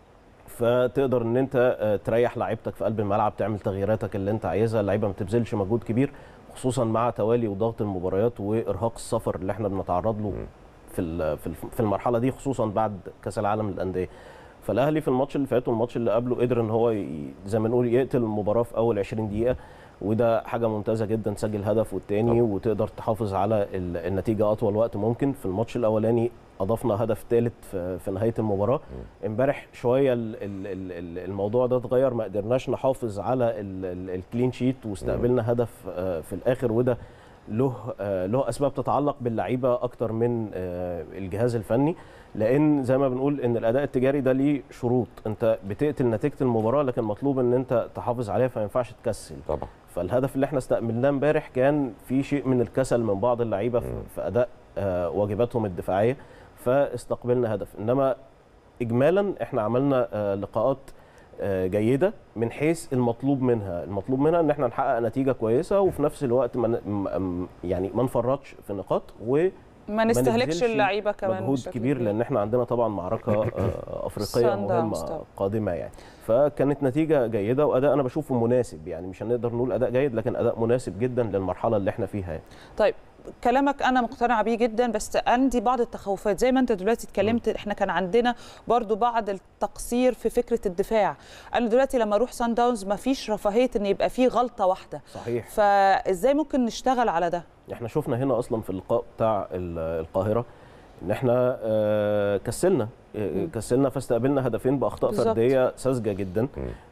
فتقدر ان انت آه، تريح لعيبتك في قلب الملعب تعمل تغييراتك اللي انت عايزها اللعيبه ما تبذلش مجهود كبير خصوصا مع توالي وضغط المباريات وارهاق السفر اللي احنا بنتعرض له في ال- في الف- في المرحله دي خصوصا بعد كاس العالم للانديه فالاهلي في الماتش اللي فات والماتش اللي قبله قدر ان هو ي- زي ما نقول يقتل المباراه في اول 20 دقيقه وده حاجه ممتازه جدا تسجل هدف والتاني وتقدر تحافظ على ال- النتيجه اطول وقت ممكن في الماتش الاولاني اضفنا هدف ثالث في, في نهايه المباراه امبارح شويه ال- ال- ال- ال- الموضوع ده اتغير ما قدرناش نحافظ على ال- ال- الكلين شيت واستقبلنا هدف آه، في الاخر وده له آه، له اسباب تتعلق باللعيبه اكتر من آه، الجهاز الفني لان زي ما بنقول ان الاداء التجاري ده ليه شروط انت بتقتل نتيجه المباراه لكن مطلوب ان انت تحافظ عليها فما ينفعش تكسل طبعا فالهدف اللي احنا استقبلناه امبارح كان في شيء من الكسل من بعض اللعيبه في, في اداء آه، واجباتهم الدفاعيه فاستقبلنا هدف انما اجمالا احنا عملنا آه، لقاءات آه، جيده من حيث المطلوب منها المطلوب منها ان احنا نحقق نتيجه كويسه وفي نفس الوقت ما ن- م- م- يعني ما نفرطش في نقاط و ما نستهلكش نبذلش اللعيبه كمان مجهود بشكل كبير لان احنا عندنا طبعا معركه آه، افريقيه Sundowns مهمه طبعاً. قادمه يعني فكانت نتيجه جيده واداء انا بشوفه مناسب يعني مش هنقدر نقول اداء جيد لكن اداء مناسب جدا للمرحله اللي احنا فيها يعني. طيب كلامك انا مقتنعه بيه جدا بس عندي بعض التخوفات زي ما انت دلوقتي اتكلمت احنا كان عندنا برضو بعض التقصير في فكره الدفاع انا دلوقتي لما اروح سان داونز ما فيش رفاهيه ان يبقى فيه غلطه واحده صحيح فازاي ممكن نشتغل على ده احنا شفنا هنا اصلا في اللقاء بتاع ال- القاهره ان احنا آه، كسلنا آه، كسلنا فاستقبلنا هدفين باخطاء بالظبط. فرديه ساذجه جدا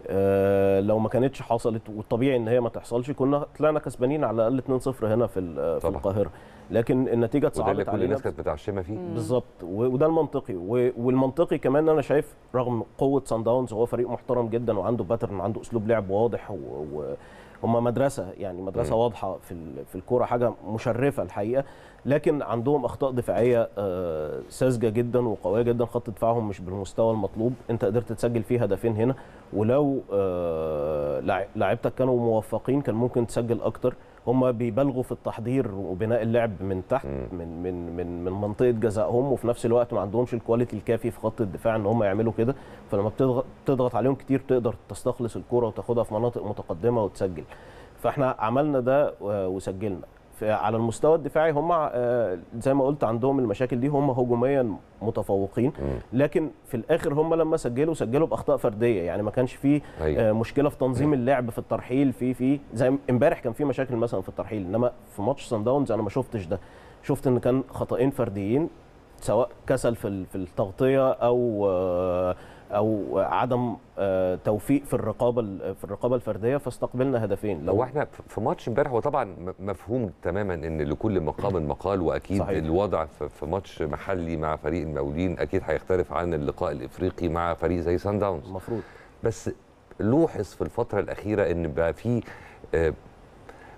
آه، لو ما كانتش حصلت والطبيعي ان هي ما تحصلش كنا طلعنا كسبانين على الاقل 2-0 هنا في ال- في طبعا. القاهره لكن النتيجه وده اللي اتصعبت كل الناس علينا كانت متعشمه فيه بالظبط و- وده المنطقي و- والمنطقي كمان انا شايف رغم قوه سان داونز هو فريق محترم جدا وعنده باترن عنده اسلوب لعب واضح و... و... هم مدرسه يعني مدرسه مم. واضحه في ال- في الكوره حاجه مشرفه الحقيقه لكن عندهم اخطاء دفاعيه آه، ساذجه جدا وقويه جدا خط دفاعهم مش بالمستوى المطلوب انت قدرت تسجل فيه هدفين هنا ولو آه، لع- لعيبتك كانوا موفقين كان ممكن تسجل اكتر هم بيبالغوا في التحضير وبناء اللعب من تحت من من من من منطقه جزائهم وفي نفس الوقت ما عندهمش الكواليتي الكافي في خط الدفاع ان هم يعملوا كده فلما بتضغط تضغط عليهم كتير تقدر تستخلص الكرة وتاخدها في مناطق متقدمه وتسجل فاحنا عملنا ده و- وسجلنا ف- على المستوى الدفاعي هم آه، زي ما قلت عندهم المشاكل دي هم هجوميا متفوقين لكن في الاخر هم لما سجلوا سجلوا باخطاء فرديه يعني ما كانش فيه أيوة. آه، مشكله في تنظيم اللعب في الترحيل في في زي امبارح كان في مشاكل مثلا في الترحيل انما في ماتش سان داونز انا ما شفتش ده شفت ان كان خطأين فرديين سواء كسل في ال- في التغطيه او آه، او عدم آه، توفيق في الرقابه ال- في الرقابه الفرديه فاستقبلنا هدفين هو احنا ف- في ماتش امبارح هو طبعا م- مفهوم تماما ان لكل مقام مقال واكيد صحيح. الوضع في في ماتش محلي مع فريق المقاولين اكيد هيختلف عن اللقاء الافريقي مع فريق زي سان داونز المفروض بس لوحظ في الفتره الاخيره ان بقى في آه،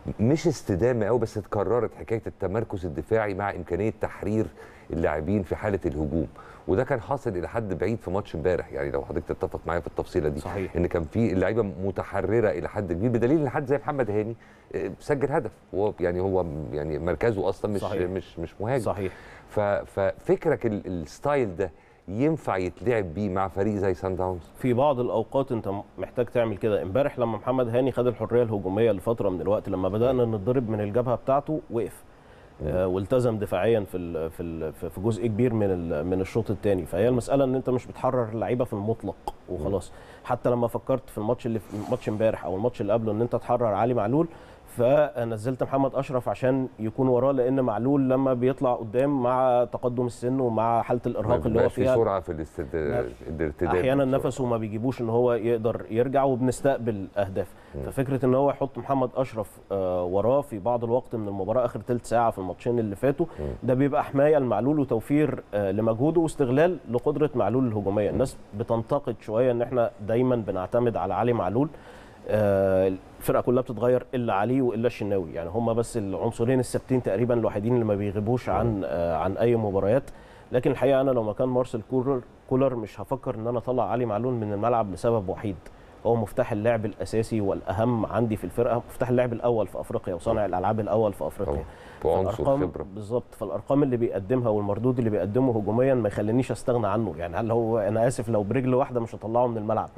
مش استدامه قوي بس اتكررت حكايه التمركز الدفاعي مع امكانيه تحرير اللاعبين في حاله الهجوم وده كان حاصل الى حد بعيد في ماتش امبارح يعني لو حضرتك تتفق معايا في التفصيله دي صحيح. ان كان في اللعيبه متحرره الى حد كبير بدليل ان حد زي محمد هاني آه، سجل هدف هو يعني هو يعني مركزه اصلا مش صحيح. مش مش مهاجم صحيح ف- ففكرك ال- الستايل ده ينفع يتلعب بيه مع فريق زي سان داونز في بعض الاوقات انت محتاج تعمل كده امبارح لما محمد هاني خد الحريه الهجوميه لفتره من الوقت لما بدانا نضرب من الجبهه بتاعته وقف آه والتزم دفاعيا في ال في ال في جزء كبير من ال من الشوط الثاني فهي المساله ان انت مش بتحرر اللعيبه في المطلق وخلاص حتى لما فكرت في الماتش اللي في ماتش امبارح او الماتش اللي قبله ان انت تحرر علي معلول فنزلت محمد اشرف عشان يكون وراه لان معلول لما بيطلع قدام مع تقدم السن ومع حاله الارهاق اللي هو ما في فيها سرعه في الاستد- الارتداد احيانا بسرعة. نفسه ما بيجيبوش ان هو يقدر يرجع وبنستقبل اهداف ففكره ان هو يحط محمد اشرف آه، وراه في بعض الوقت من المباراه اخر ثلث ساعه في الماتشين اللي فاتوا ده بيبقى حمايه لمعلول وتوفير آه، لمجهوده واستغلال لقدره معلول الهجوميه الناس بتنتقد شويه ان احنا دايما بنعتمد على علي معلول آه، الفرقه كلها بتتغير الا علي والا الشناوي يعني هم بس العنصرين الثابتين تقريبا الوحيدين اللي ما بيغيبوش عن آه، عن اي مباريات لكن الحقيقه انا لو مكان مارسيل كولر كولر مش هفكر ان انا اطلع علي معلول من الملعب لسبب وحيد هو مفتاح اللعب الاساسي والاهم عندي في الفرقه مفتاح اللعب الاول في افريقيا وصانع الالعاب الاول في افريقيا وعنصر فالأرقام- خبرة. بالظبط فالارقام اللي بيقدمها والمردود اللي بيقدمه هجوميا ما يخلينيش استغنى عنه يعني هل هو انا اسف لو برجل واحده مش هطلعه من الملعب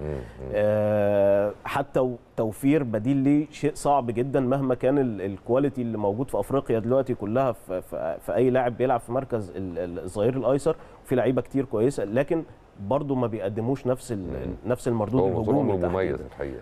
آه حتى و- توفير بديل ليه شيء صعب جدا مهما كان ال- الكواليتي اللي موجود في افريقيا دلوقتي كلها في, في, في اي لاعب بيلعب في مركز ال- ال- الظهير الايسر وفي لعيبه كتير كويسه لكن برضه ما بيقدموش نفس ال- نفس المردود هو طول الهجومي عمره مميز تحديداً. الحقيقه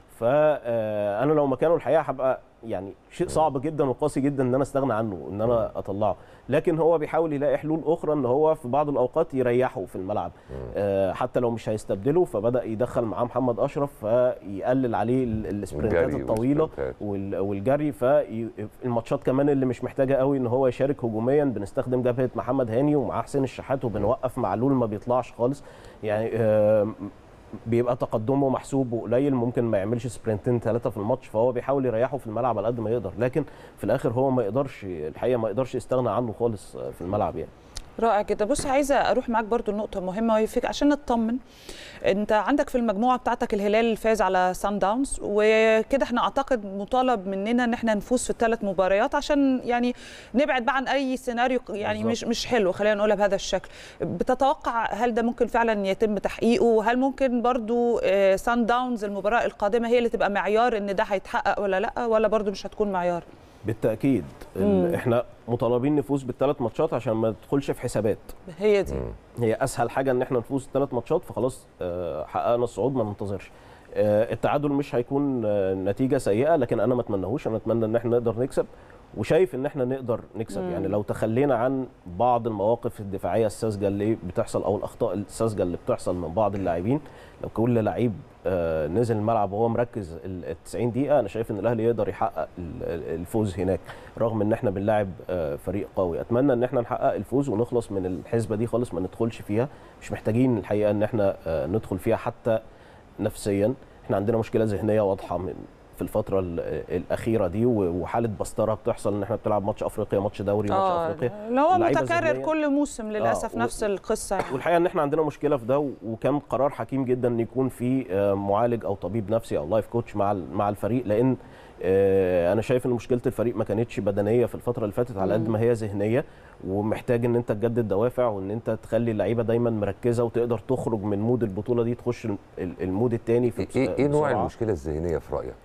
فانا لو مكانه الحقيقه هبقى يعني شيء صعب جدا وقاسي جدا ان انا استغنى عنه ان انا اطلعه لكن هو بيحاول يلاقي حلول اخرى ان هو في بعض الاوقات يريحه في الملعب آه حتى لو مش هيستبدله فبدا يدخل معاه محمد اشرف فيقلل عليه ال- السبرنتات الجري الطويله والسبرنتات. وال- والجري فالماتشات كمان اللي مش محتاجه قوي ان هو يشارك هجوميا بنستخدم جبهه محمد هاني ومعاه حسين الشحات وبنوقف معلول ما بيطلعش خالص يعني آه بيبقى تقدمه محسوب وقليل ممكن ما يعملش سبرنتين ثلاثه في الماتش فهو بيحاول يريحه في الملعب على قد ما يقدر لكن في الاخر هو ما يقدرش الحقيقه ما يقدرش يستغنى عنه خالص في الملعب يعني رائع جدا بص عايزه اروح معاك برضو لنقطه مهمه وهي فيك عشان نطمن انت عندك في المجموعه بتاعتك الهلال اللي فاز على سان داونز وكده احنا اعتقد مطالب مننا ان احنا نفوز في الثلاث مباريات عشان يعني نبعد بقى عن اي سيناريو يعني بالظبط. مش مش حلو خلينا نقولها بهذا الشكل بتتوقع هل ده ممكن فعلا يتم تحقيقه وهل ممكن برضو آه، سان داونز المباراه القادمه هي اللي تبقى معيار ان ده هيتحقق ولا لا ولا برضو مش هتكون معيار بالتاكيد ال- احنا مطالبين نفوز بالثلاث ماتشات عشان ما ندخلش في حسابات هي دي هي اسهل حاجه ان احنا نفوز ثلاث ماتشات فخلاص آه، حققنا الصعود ما ننتظرش آه، التعادل مش هيكون آه، نتيجه سيئه لكن انا ما اتمناهوش انا اتمنى ان احنا نقدر نكسب وشايف ان احنا نقدر نكسب مم. يعني لو تخلينا عن بعض المواقف الدفاعيه الساذجه اللي بتحصل او الاخطاء الساذجه اللي بتحصل من بعض اللاعبين لو كل لعيب آه، نزل الملعب وهو مركز ال 90 دقيقه انا شايف ان الاهلي يقدر يحقق ال- ال- الفوز هناك رغم ان احنا بنلاعب آه، فريق قوي اتمنى ان احنا نحقق الفوز ونخلص من الحسبه دي خالص ما ندخلش فيها مش محتاجين الحقيقه ان احنا آه، ندخل فيها حتى نفسيا احنا عندنا مشكله ذهنيه واضحه من في الفتره ال- الاخيره دي و- وحاله بسطره بتحصل ان احنا بتلعب ماتش افريقيا ماتش دوري ماتش اه افريقيا اللي هو اللعيبة متكرر ذهنياً- كل موسم للاسف و- نفس القصه يعني. والحقيقه ان احنا عندنا مشكله في ده و- وكان قرار حكيم جدا ان يكون في آه، معالج او طبيب نفسي او لايف كوتش مع ال- مع الفريق لان آه، انا شايف ان مشكله الفريق ما كانتش بدنيه في الفتره اللي فاتت على قد ما هي ذهنيه ومحتاج ان انت تجدد دوافع وان انت تخلي اللعيبه دايما مركزه وتقدر تخرج من مود البطوله دي تخش ال- ال- المود الثاني في ايه ايه نوع بسرعة. المشكله الذهنيه في رايك؟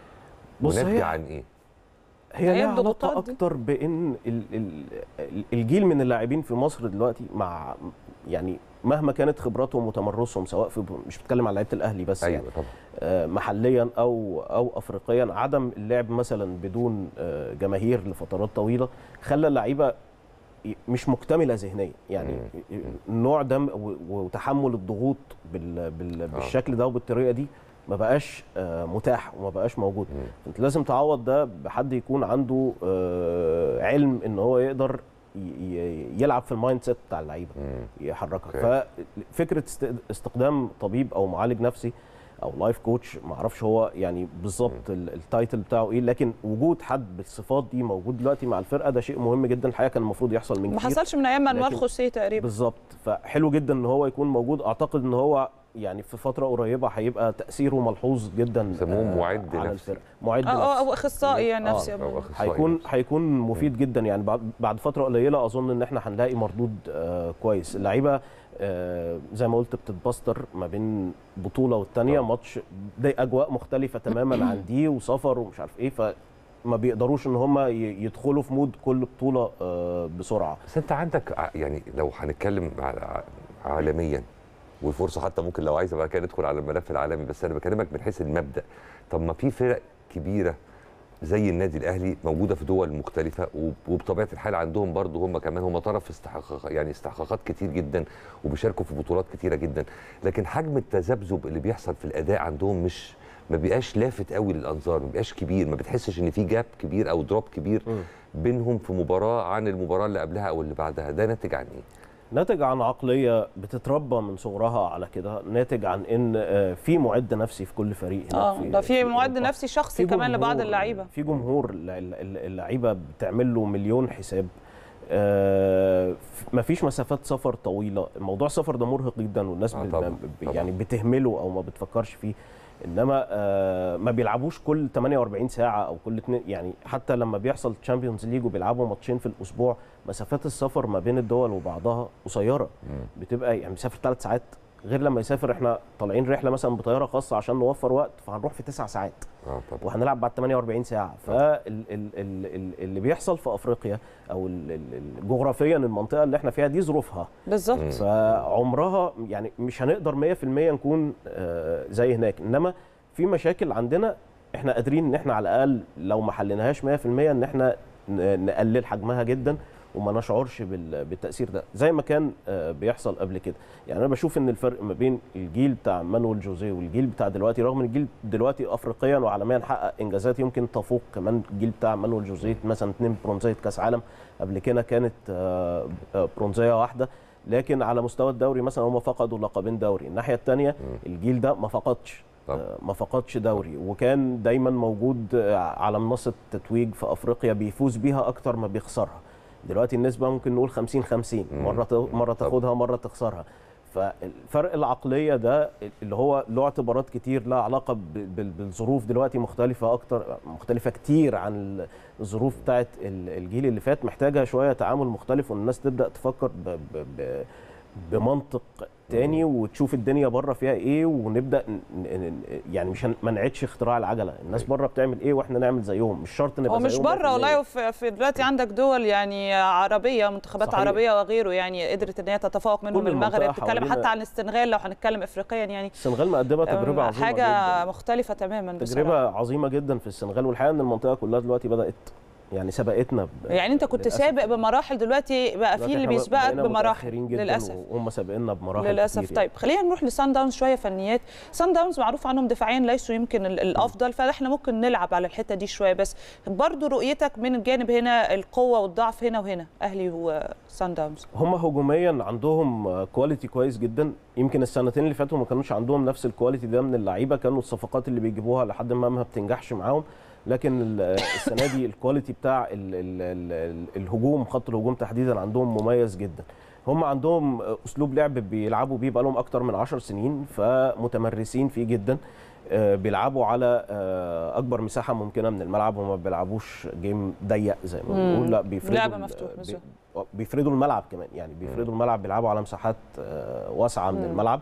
بص وناتجه هي عن ايه؟ هي هي ليها علاقه الضغوطات دي. اكتر بان ال- ال- ال- الجيل من اللاعبين في مصر دلوقتي مع يعني مهما كانت خبراتهم وتمرسهم سواء في مش بتكلم على لعيبه الاهلي بس ايوه يعني طبعا آه، محليا او او افريقيا عدم اللعب مثلا بدون آه، جماهير لفترات طويله خلى اللعيبه ي- مش مكتمله ذهنيا يعني النوع ده م- و- وتحمل الضغوط بال بال بالشكل ده وبالطريقه دي ما بقاش آه، متاح وما بقاش موجود انت لازم تعوض ده بحد يكون عنده آه، علم ان هو يقدر ي- ي- يلعب في المايند سيت بتاع اللعيبه يحركها أوكي. ففكره است- استخدام طبيب او معالج نفسي او لايف كوتش ما اعرفش هو يعني بالظبط ال- التايتل بتاعه ايه لكن وجود حد بالصفات دي موجود دلوقتي مع الفرقه ده شيء مهم جدا الحقيقه كان المفروض يحصل من ما كتير. حصلش من ايام مانويل لكن- خوسيه تقريبا بالظبط فحلو جدا ان هو يكون موجود اعتقد ان هو يعني في فتره قريبه هيبقى تاثيره ملحوظ جدا يسموه آه، معد على نفسي. الفرقه معد اه اه نفسي او اخصائي آه. نفسي أو أخصائي هيكون نفسي. هيكون مفيد جدا يعني بعد بعد فتره قليله اظن ان احنا هنلاقي مردود آه كويس اللعيبه آه زي ما قلت بتتبستر ما بين بطوله والتانيه طبعا. ماتش دي اجواء مختلفه تماما عن دي وسفر ومش عارف ايه فما بيقدروش ان هم يدخلوا في مود كل بطوله آه بسرعه بس انت عندك ع- يعني لو هنتكلم ع- عالميا والفرصه حتى ممكن لو عايزه بعد كده ندخل على الملف العالمي بس انا بكلمك من حيث المبدا طب ما في فرق كبيره زي النادي الاهلي موجوده في دول مختلفه وب- وبطبيعه الحال عندهم برضه هم كمان هم طرف استحقاق يعني استحقاقات كتير جدا وبيشاركوا في بطولات كتيره جدا لكن حجم التذبذب اللي بيحصل في الاداء عندهم مش ما بيبقاش لافت قوي للانظار ما بيبقاش كبير ما بتحسش ان في جاب كبير او دروب كبير بينهم في مباراه عن المباراه اللي قبلها او اللي بعدها ده ناتج عن ايه ناتج عن عقليه بتتربى من صغرها على كده ناتج عن ان آه، في معد نفسي في كل فريق هناك اه ده في معد أوروبا. نفسي شخصي في كمان لبعض جمهور- اللعيبه في جمهور الل- الل- اللعيبه بتعمل له مليون حساب آه ما فيش مسافات سفر طويله موضوع السفر ده مرهق جدا والناس آه ب- طبعاً، ب- طبعاً. يعني بتهمله او ما بتفكرش فيه انما آه ما بيلعبوش كل 48 ساعه او كل اتنين يعني حتى لما بيحصل تشامبيونز ليج وبيلعبوا ماتشين في الاسبوع مسافات السفر ما بين الدول وبعضها قصيره بتبقى يعني مسافر ثلاث ساعات غير لما يسافر احنا طالعين رحله مثلا بطياره خاصه عشان نوفر وقت فهنروح في تسع ساعات اه طبعا وهنلعب بعد 48 ساعه فاللي بيحصل في افريقيا او ال- ال- ال- جغرافيا المنطقه اللي احنا فيها دي ظروفها بالظبط فعمرها يعني مش هنقدر 100% نكون آه، زي هناك انما في مشاكل عندنا احنا قادرين ان احنا على الاقل لو ما حليناهاش 100% ان احنا ن- نقلل حجمها جدا وما نشعرش بال- بالتاثير ده زي ما كان آه، بيحصل قبل كده يعني انا بشوف ان الفرق ما بين الجيل بتاع مانويل جوزيه والجيل بتاع دلوقتي رغم ان الجيل دلوقتي افريقيا وعالميا حقق انجازات يمكن تفوق كمان الجيل بتاع مانويل جوزيه مثلا اثنين برونزيه كاس عالم قبل كده كانت آه، آه، برونزيه واحده لكن على مستوى الدوري مثلا هم فقدوا لقبين دوري الناحيه الثانيه الجيل ده ما فقدش طبعا. آه، ما فقدش دوري وكان دايما موجود آه، على منصه تتويج في افريقيا بيفوز بيها اكتر ما بيخسرها دلوقتي النسبه ممكن نقول 50 50 مره ت- مره تاخدها مره تخسرها فالفرق العقليه ده اللي هو له اعتبارات كتير لها علاقه ب- بال- بالظروف دلوقتي مختلفه اكتر مختلفه كتير عن الظروف بتاعت ال- الجيل اللي فات محتاجه شويه تعامل مختلف والناس تبدا تفكر ب ب ب بمنطق تاني وتشوف الدنيا بره فيها ايه ونبدا ن- ن- يعني مش هن- ما نعيدش اختراع العجله الناس بره بتعمل ايه واحنا نعمل زيهم مش شرط نبقى هو مش زيهم بره 100%. والله وفي في دلوقتي عندك دول يعني عربيه منتخبات صحيح. عربيه وغيره يعني قدرت ان هي تتفوق منهم كل المنطقة المغرب تتكلم حوالينا- حتى عن السنغال لو هنتكلم افريقيا يعني السنغال مقدمه تجربه أم، عظيمه حاجه جدا. مختلفه تماما بصراحه تجربه عظيمه جدا في السنغال والحقيقه ان المنطقه كلها دلوقتي بدات يعني سبقتنا ب- يعني انت كنت للأسف. سابق بمراحل دلوقتي بقى في دلوقتي اللي إحنا بيسبقك بقينا بمراحل متأخرين جدا للاسف وهم سابقنا بمراحل للاسف كتير طيب خلينا نروح لسان داونز شويه فنيات سان داونز معروف عنهم دفاعيا ليسوا يمكن ال- الافضل فاحنا ممكن نلعب على الحته دي شويه بس برضو رؤيتك من الجانب هنا القوه والضعف هنا وهنا اهلي وسان داونز هم هجوميا عندهم كواليتي كويس جدا يمكن السنتين اللي فاتوا ما كانوش عندهم نفس الكواليتي ده من اللعيبه كانوا الصفقات اللي بيجيبوها لحد ما ما بتنجحش معاهم لكن ال- السنه دي الكواليتي بتاع ال ال ال الهجوم خط الهجوم تحديدا عندهم مميز جدا هم عندهم اسلوب لعب بيلعبوا بيه بقالهم اكتر من 10 سنين فمتمرسين فيه جدا آه، بيلعبوا على آه، اكبر مساحه ممكنه من الملعب وما بيلعبوش جيم ضيق زي ما مم. بنقول لا بيفردوا لعب ال- مفتوح بي- بالظبط. بيفردوا الملعب كمان يعني بيفردوا الملعب بيلعبوا على مساحات آه، واسعه من مم. الملعب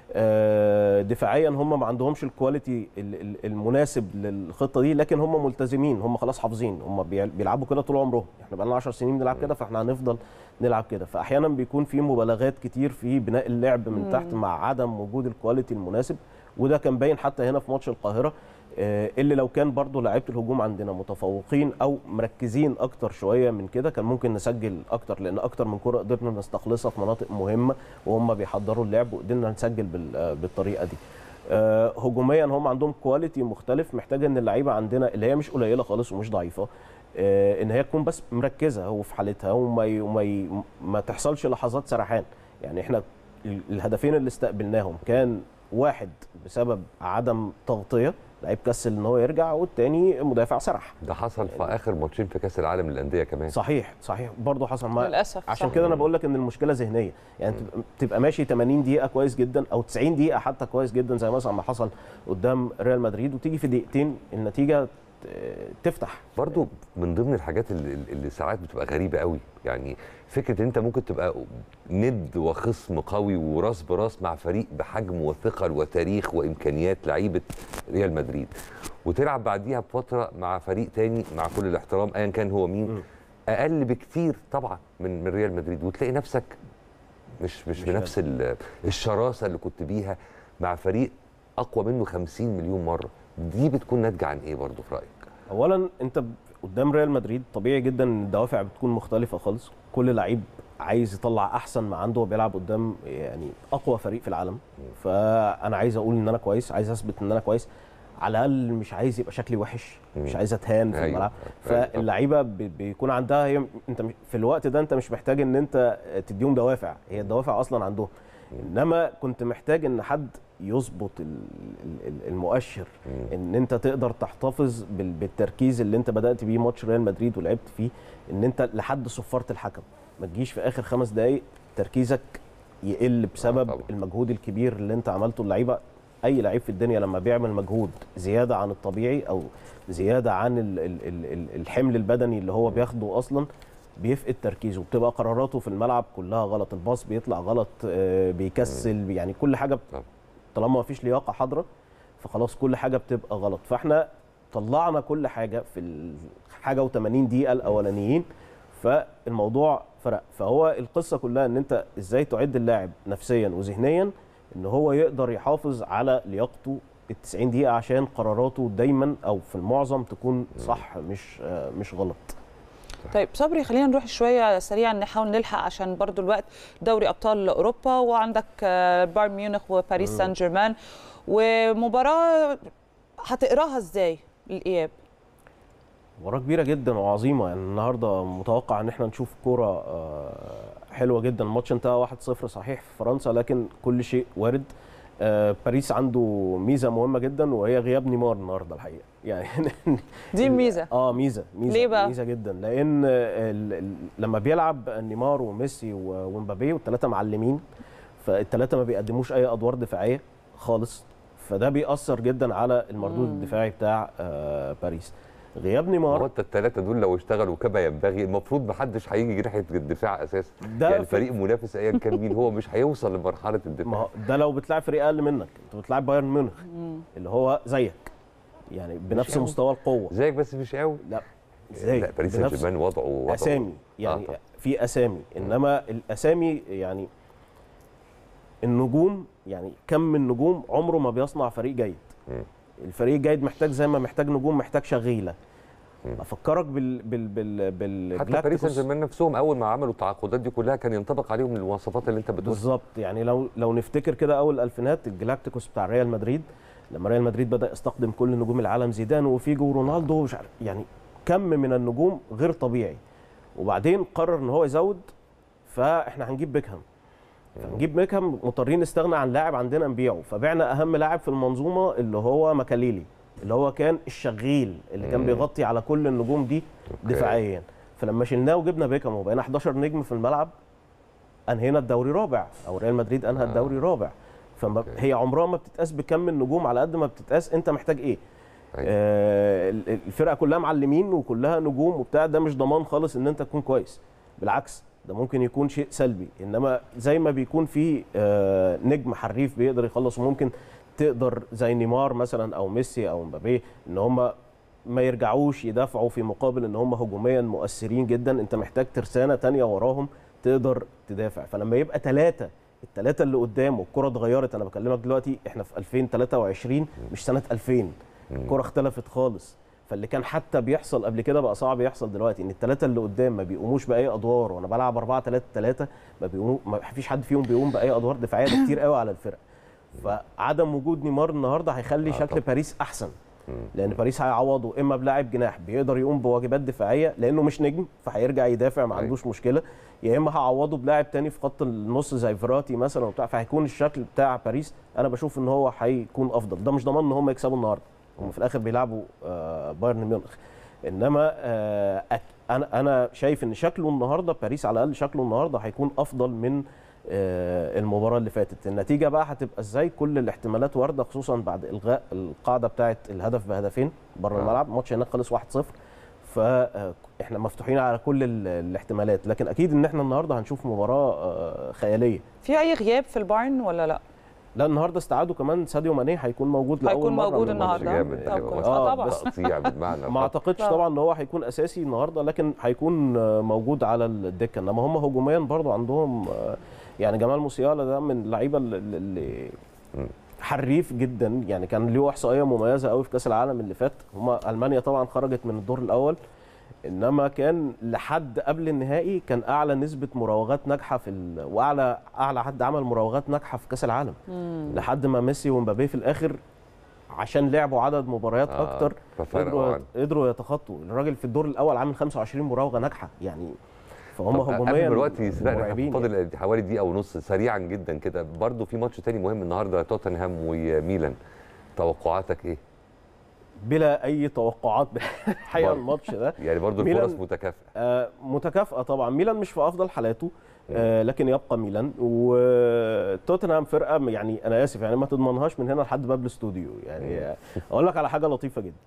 آه، دفاعيا هم ما عندهمش الكواليتي ال- ال- المناسب للخطه دي لكن هم ملتزمين هم خلاص حافظين هم بيع- بيلعبوا كده طول عمرهم احنا بقى لنا 10 سنين بنلعب كده فاحنا هنفضل نلعب كده فاحيانا بيكون في مبالغات كتير في بناء اللعب من مم. تحت مع عدم وجود الكواليتي المناسب وده كان باين حتى هنا في ماتش القاهره آه، اللي لو كان برضو لعيبه الهجوم عندنا متفوقين او مركزين اكتر شويه من كده كان ممكن نسجل اكتر لان اكتر من كره قدرنا نستخلصها في مناطق مهمه وهم بيحضروا اللعب وقدرنا نسجل بال- آه، بالطريقه دي آه، هجوميا هم عندهم كواليتي مختلف محتاجه ان اللعيبه عندنا اللي هي مش قليله خالص ومش ضعيفه آه، ان هي تكون بس مركزه وفي حالتها وما ي... وما ي... ما تحصلش لحظات سرحان يعني احنا ال- الهدفين اللي استقبلناهم كان واحد بسبب عدم تغطيه لعيب كسل ان هو يرجع والتاني مدافع سرح ده حصل في اخر ماتشين في كاس العالم للانديه كمان صحيح صحيح برضه حصل ما للاسف عشان صح. كده انا بقول لك ان المشكله ذهنيه يعني تبقى- تبقى ماشي 80 دقيقه كويس جدا او 90 دقيقه حتى كويس جدا زي مثلا ما حصل قدام ريال مدريد وتيجي في دقيقتين النتيجه ت- تفتح برضو من ضمن الحاجات اللي, اللي ساعات بتبقى غريبه قوي يعني فكره ان انت ممكن تبقى ند وخصم قوي وراس براس مع فريق بحجم وثقل وتاريخ وامكانيات لعيبه ريال مدريد وتلعب بعديها بفتره مع فريق تاني مع كل الاحترام ايا كان هو مين اقل بكتير طبعا من من ريال مدريد وتلاقي نفسك مش مش, مش بنفس ال- الشراسه اللي كنت بيها مع فريق اقوى منه 50 مليون مره دي بتكون ناتجه عن ايه برضو في رايك اولا انت ب- قدام ريال مدريد طبيعي جدا ان الدوافع بتكون مختلفه خالص كل لعيب عايز يطلع احسن ما عنده وبيلعب قدام يعني اقوى فريق في العالم فانا عايز اقول ان انا كويس عايز اثبت ان انا كويس على الاقل مش عايز يبقى شكلي وحش مش عايز اتهان في أيوة. الملعب أيوة طبعاً. فاللعيبه بي- بيكون عندها هي انت مش- في الوقت ده انت مش محتاج ان انت تديهم دوافع هي الدوافع اصلا عندهم انما كنت محتاج ان حد يظبط ال- ال- ال- المؤشر ان انت تقدر تحتفظ بال- بالتركيز اللي انت بدات بيه ماتش ريال مدريد ولعبت فيه ان انت لحد صفاره الحكم ما تجيش في اخر خمس دقائق تركيزك يقل بسبب طبعاً. المجهود الكبير اللي انت عملته اللعيبه اي لعيب في الدنيا لما بيعمل مجهود زياده عن الطبيعي او زياده عن ال ال ال ال الحمل البدني اللي هو بياخده اصلا بيفقد تركيزه بتبقى قراراته في الملعب كلها غلط الباص بيطلع غلط آه، بيكسل يعني كل حاجه طبعاً. طالما ما فيش لياقه حاضره فخلاص كل حاجه بتبقى غلط فاحنا طلعنا كل حاجه في الحاجه و80 دقيقه الاولانيين فالموضوع فرق فهو القصه كلها ان انت ازاي تعد اللاعب نفسيا وذهنيا ان هو يقدر يحافظ على لياقته ال 90 دقيقه عشان قراراته دايما او في المعظم تكون صح مش آه، مش غلط طيب صبري خلينا نروح شويه سريعا نحاول نلحق عشان برضو الوقت دوري ابطال اوروبا وعندك آه، بايرن ميونخ وباريس سان جيرمان ومباراه هتقراها ازاي الاياب مباراة كبيرة جدا وعظيمة يعني النهاردة متوقع ان احنا نشوف كورة آه، حلوة جدا الماتش انتهى 1-0 صحيح في فرنسا لكن كل شيء وارد آه، باريس عنده ميزة مهمة جدا وهي غياب نيمار النهاردة الحقيقة يعني دي الميزه اه ميزة ميزة ليه بقى؟ ميزة جدا لان ال- ال- لما بيلعب نيمار وميسي و- ومبابي والثلاثة معلمين فالثلاثة ما بيقدموش اي ادوار دفاعية خالص فده بيأثر جدا على المردود مم. الدفاعي بتاع آه، باريس غياب هو نيمار انت الثلاثه دول لو اشتغلوا كما ينبغي المفروض ما حدش هيجي ناحيه الدفاع اساسا ده يعني في- فريق منافس ايا كان مين هو مش هيوصل لمرحله ما الدفاع هو ده لو بتلعب فريق اقل منك انت بتلعب بايرن ميونخ مم. اللي هو زيك يعني بنفس قوي. مستوى القوه زيك بس مش قوي لا ازاي لا باريس سان بنفس جيرمان وضعه وضعه اسامي يعني طبعا. في اسامي انما الاسامي يعني النجوم يعني كم من نجوم عمره ما بيصنع فريق جيد مم. الفريق الجيد محتاج زي ما محتاج نجوم محتاج شغيله مم. افكرك بال بال بال بال حتى باريس سان Galacticos. جيرمان نفسهم اول ما عملوا التعاقدات دي كلها كان ينطبق عليهم المواصفات اللي انت بتقولها بالظبط يعني لو لو نفتكر كده اول الالفينات الجلاكتيكوس بتاع ريال مدريد لما ريال مدريد بدا يستخدم كل نجوم العالم زيدان وفيجو ورونالدو ومش عارف يعني كم من النجوم غير طبيعي وبعدين قرر ان هو يزود فاحنا هنجيب بيكهام فنجيب بيكهام مضطرين نستغنى عن لاعب عندنا نبيعه فبعنا اهم لاعب في المنظومه اللي هو ماكاليلي اللي هو كان الشغيل اللي كان مم. بيغطي على كل النجوم دي أوكي. دفاعيا فلما شلناه وجبنا بيكهام وبقينا 11 نجم في الملعب انهينا الدوري رابع او ريال مدريد انهى آه. الدوري رابع فهي عمرها ما بتتقاس بكم النجوم على قد ما بتتقاس انت محتاج ايه أيوة. آه ال- ال- الفرقه كلها معلمين وكلها نجوم وبتاع ده مش ضمان خالص ان انت تكون كويس بالعكس ده ممكن يكون شيء سلبي انما زي ما بيكون في آه نجم حريف بيقدر يخلص وممكن تقدر زي نيمار مثلا او ميسي او مبابي ان هم ما يرجعوش يدافعوا في مقابل ان هم هجوميا مؤثرين جدا انت محتاج ترسانه تانية وراهم تقدر تدافع فلما يبقى ثلاثه الثلاثه اللي قدام والكره اتغيرت انا بكلمك دلوقتي احنا في 2023 مش سنه 2000 الكره اختلفت خالص فاللي كان حتى بيحصل قبل كده بقى صعب يحصل دلوقتي ان الثلاثه اللي قدام ما بيقوموش باي ادوار وانا بلعب 4 3 3 ما بيقوموا ما فيش حد فيهم بيقوم باي ادوار دفاعيه ده كتير قوي على الفرق فعدم وجود نيمار النهارده هيخلي آه شكل طبعا. باريس احسن لان باريس هيعوضه اما بلاعب جناح بيقدر يقوم بواجبات دفاعيه لانه مش نجم فهيرجع يدافع ما أيوة. عندوش مشكله يا اما هعوضه بلاعب تاني في خط النص زي فيراتي مثلا وبتاع فهيكون الشكل بتاع باريس انا بشوف ان هو هيكون افضل ده مش ضمان ان هم يكسبوا النهارده هم في الاخر بيلعبوا آه، بايرن ميونخ انما آه، أك- انا انا شايف ان شكله النهارده باريس على الاقل شكله النهارده هيكون افضل من آه، المباراه اللي فاتت النتيجه بقى هتبقى ازاي كل الاحتمالات وارده خصوصا بعد الغاء القاعده بتاعه الهدف بهدفين بره آه. الملعب الماتش هناك خلص 1-0 فاحنا مفتوحين على كل ال- الاحتمالات لكن اكيد ان احنا النهارده هنشوف مباراه آه، خياليه في اي غياب في البايرن ولا لا لا النهارده استعادوا كمان ساديو ماني هيكون موجود لاول هيكون مره موجود من الماتش. النهارده جامد ده طب هيبقى كويس. آه، آه، طبعا بس- تقطيع بالمعنى ما اعتقدش طبعا. طبعا ان هو هيكون اساسي النهارده لكن هيكون آه، موجود على الدكه انما هم هجوميا برضو عندهم آه، يعني جمال موسيالا ده من اللعيبه اللي- اللي حريف جدا يعني كان له احصائيه مميزه قوي في كاس العالم اللي فات هم المانيا طبعا خرجت من الدور الاول انما كان لحد قبل النهائي كان اعلى نسبه مراوغات ناجحه في ال... واعلى اعلى حد عمل مراوغات ناجحه في كاس العالم لحد ما ميسي ومبابي في الاخر عشان لعبوا عدد مباريات آه، اكتر ففرقوا قدروا عنه. قدروا يتخطوا الراجل في الدور الاول عامل 25 مراوغه ناجحه يعني فهم طب هجوميا قبل الوقت يسرقنا مرعبين يعني. فاضل حوالي دقيقه ونص سريعا جدا كده برضو في ماتش تاني مهم النهارده توتنهام وميلان توقعاتك ايه بلا اي توقعات الحقيقه برضه. الماتش ده يعني برضو ميلان- الفرص متكافئه آه، متكافئه طبعا ميلان مش في افضل حالاته آه، لكن يبقى ميلان وتوتنهام فرقه يعني انا اسف يعني ما تضمنهاش من هنا لحد باب الاستوديو يعني آه، اقول لك على حاجه لطيفه جدا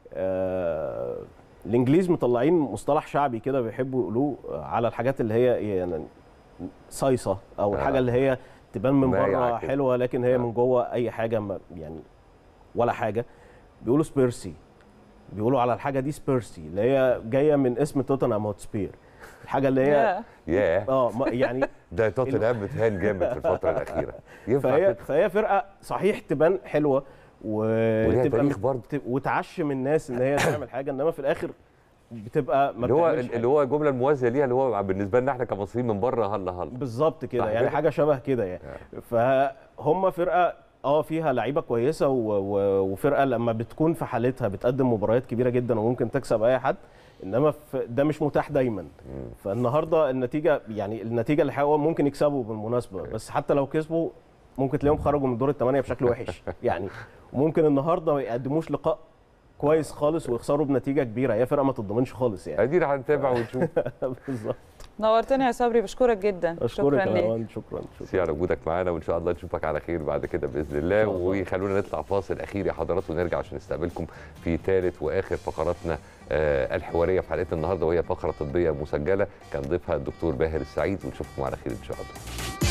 آه، الانجليز مطلعين مصطلح شعبي كده بيحبوا يقولوه آه، على الحاجات اللي هي يعني صيصه او آه. الحاجه اللي هي تبان من مايعة بره كده. حلوه لكن هي آه. من جوه اي حاجه ما يعني ولا حاجه بيقولوا سبيرسي بيقولوا على الحاجه دي سبيرسي اللي هي جايه من اسم توتنهام هوتسبير الحاجه اللي هي يا. ياه اه ما- يعني ده توتنهام بتهان جامد في الفتره الاخيره ينفع فهي كده فهي فرقه صحيح تبان حلوه وليها وتبقى تاريخ برضه ت- وتعشم الناس ان هي تعمل حاجه انما في الاخر بتبقى ما اللي هو بتعملش اللي هو الجمله الموازيه ليها اللي هو بالنسبه لنا احنا كمصريين من بره هلا هلا بالظبط كده صح يعني كده؟ حاجه شبه كده يعني فهم فرقه اه فيها لعيبه كويسه و... و... وفرقه لما بتكون في حالتها بتقدم مباريات كبيره جدا وممكن تكسب اي حد انما في ده مش متاح دايما فالنهارده النتيجه يعني النتيجه اللي هو ممكن يكسبوا بالمناسبه بس حتى لو كسبوا ممكن تلاقيهم خرجوا من دور الثمانيه بشكل وحش يعني وممكن النهارده ما يقدموش لقاء كويس خالص ويخسروا بنتيجه كبيره هي فرقه ما تضمنش خالص يعني ادينا هنتابع ونشوف بالظبط نورتني يا صبري بشكرك جدا اشكرك شكرا يا ليك روان شكرا شكرا سي على وجودك معانا وان شاء الله نشوفك على خير بعد كده باذن الله الله. وخلونا نطلع فاصل اخير يا حضرات ونرجع عشان نستقبلكم في ثالث واخر فقراتنا آه، الحواريه في حلقتنا النهارده وهي فقره طبيه مسجله كان ضيفها الدكتور باهر السعيد ونشوفكم على خير ان شاء الله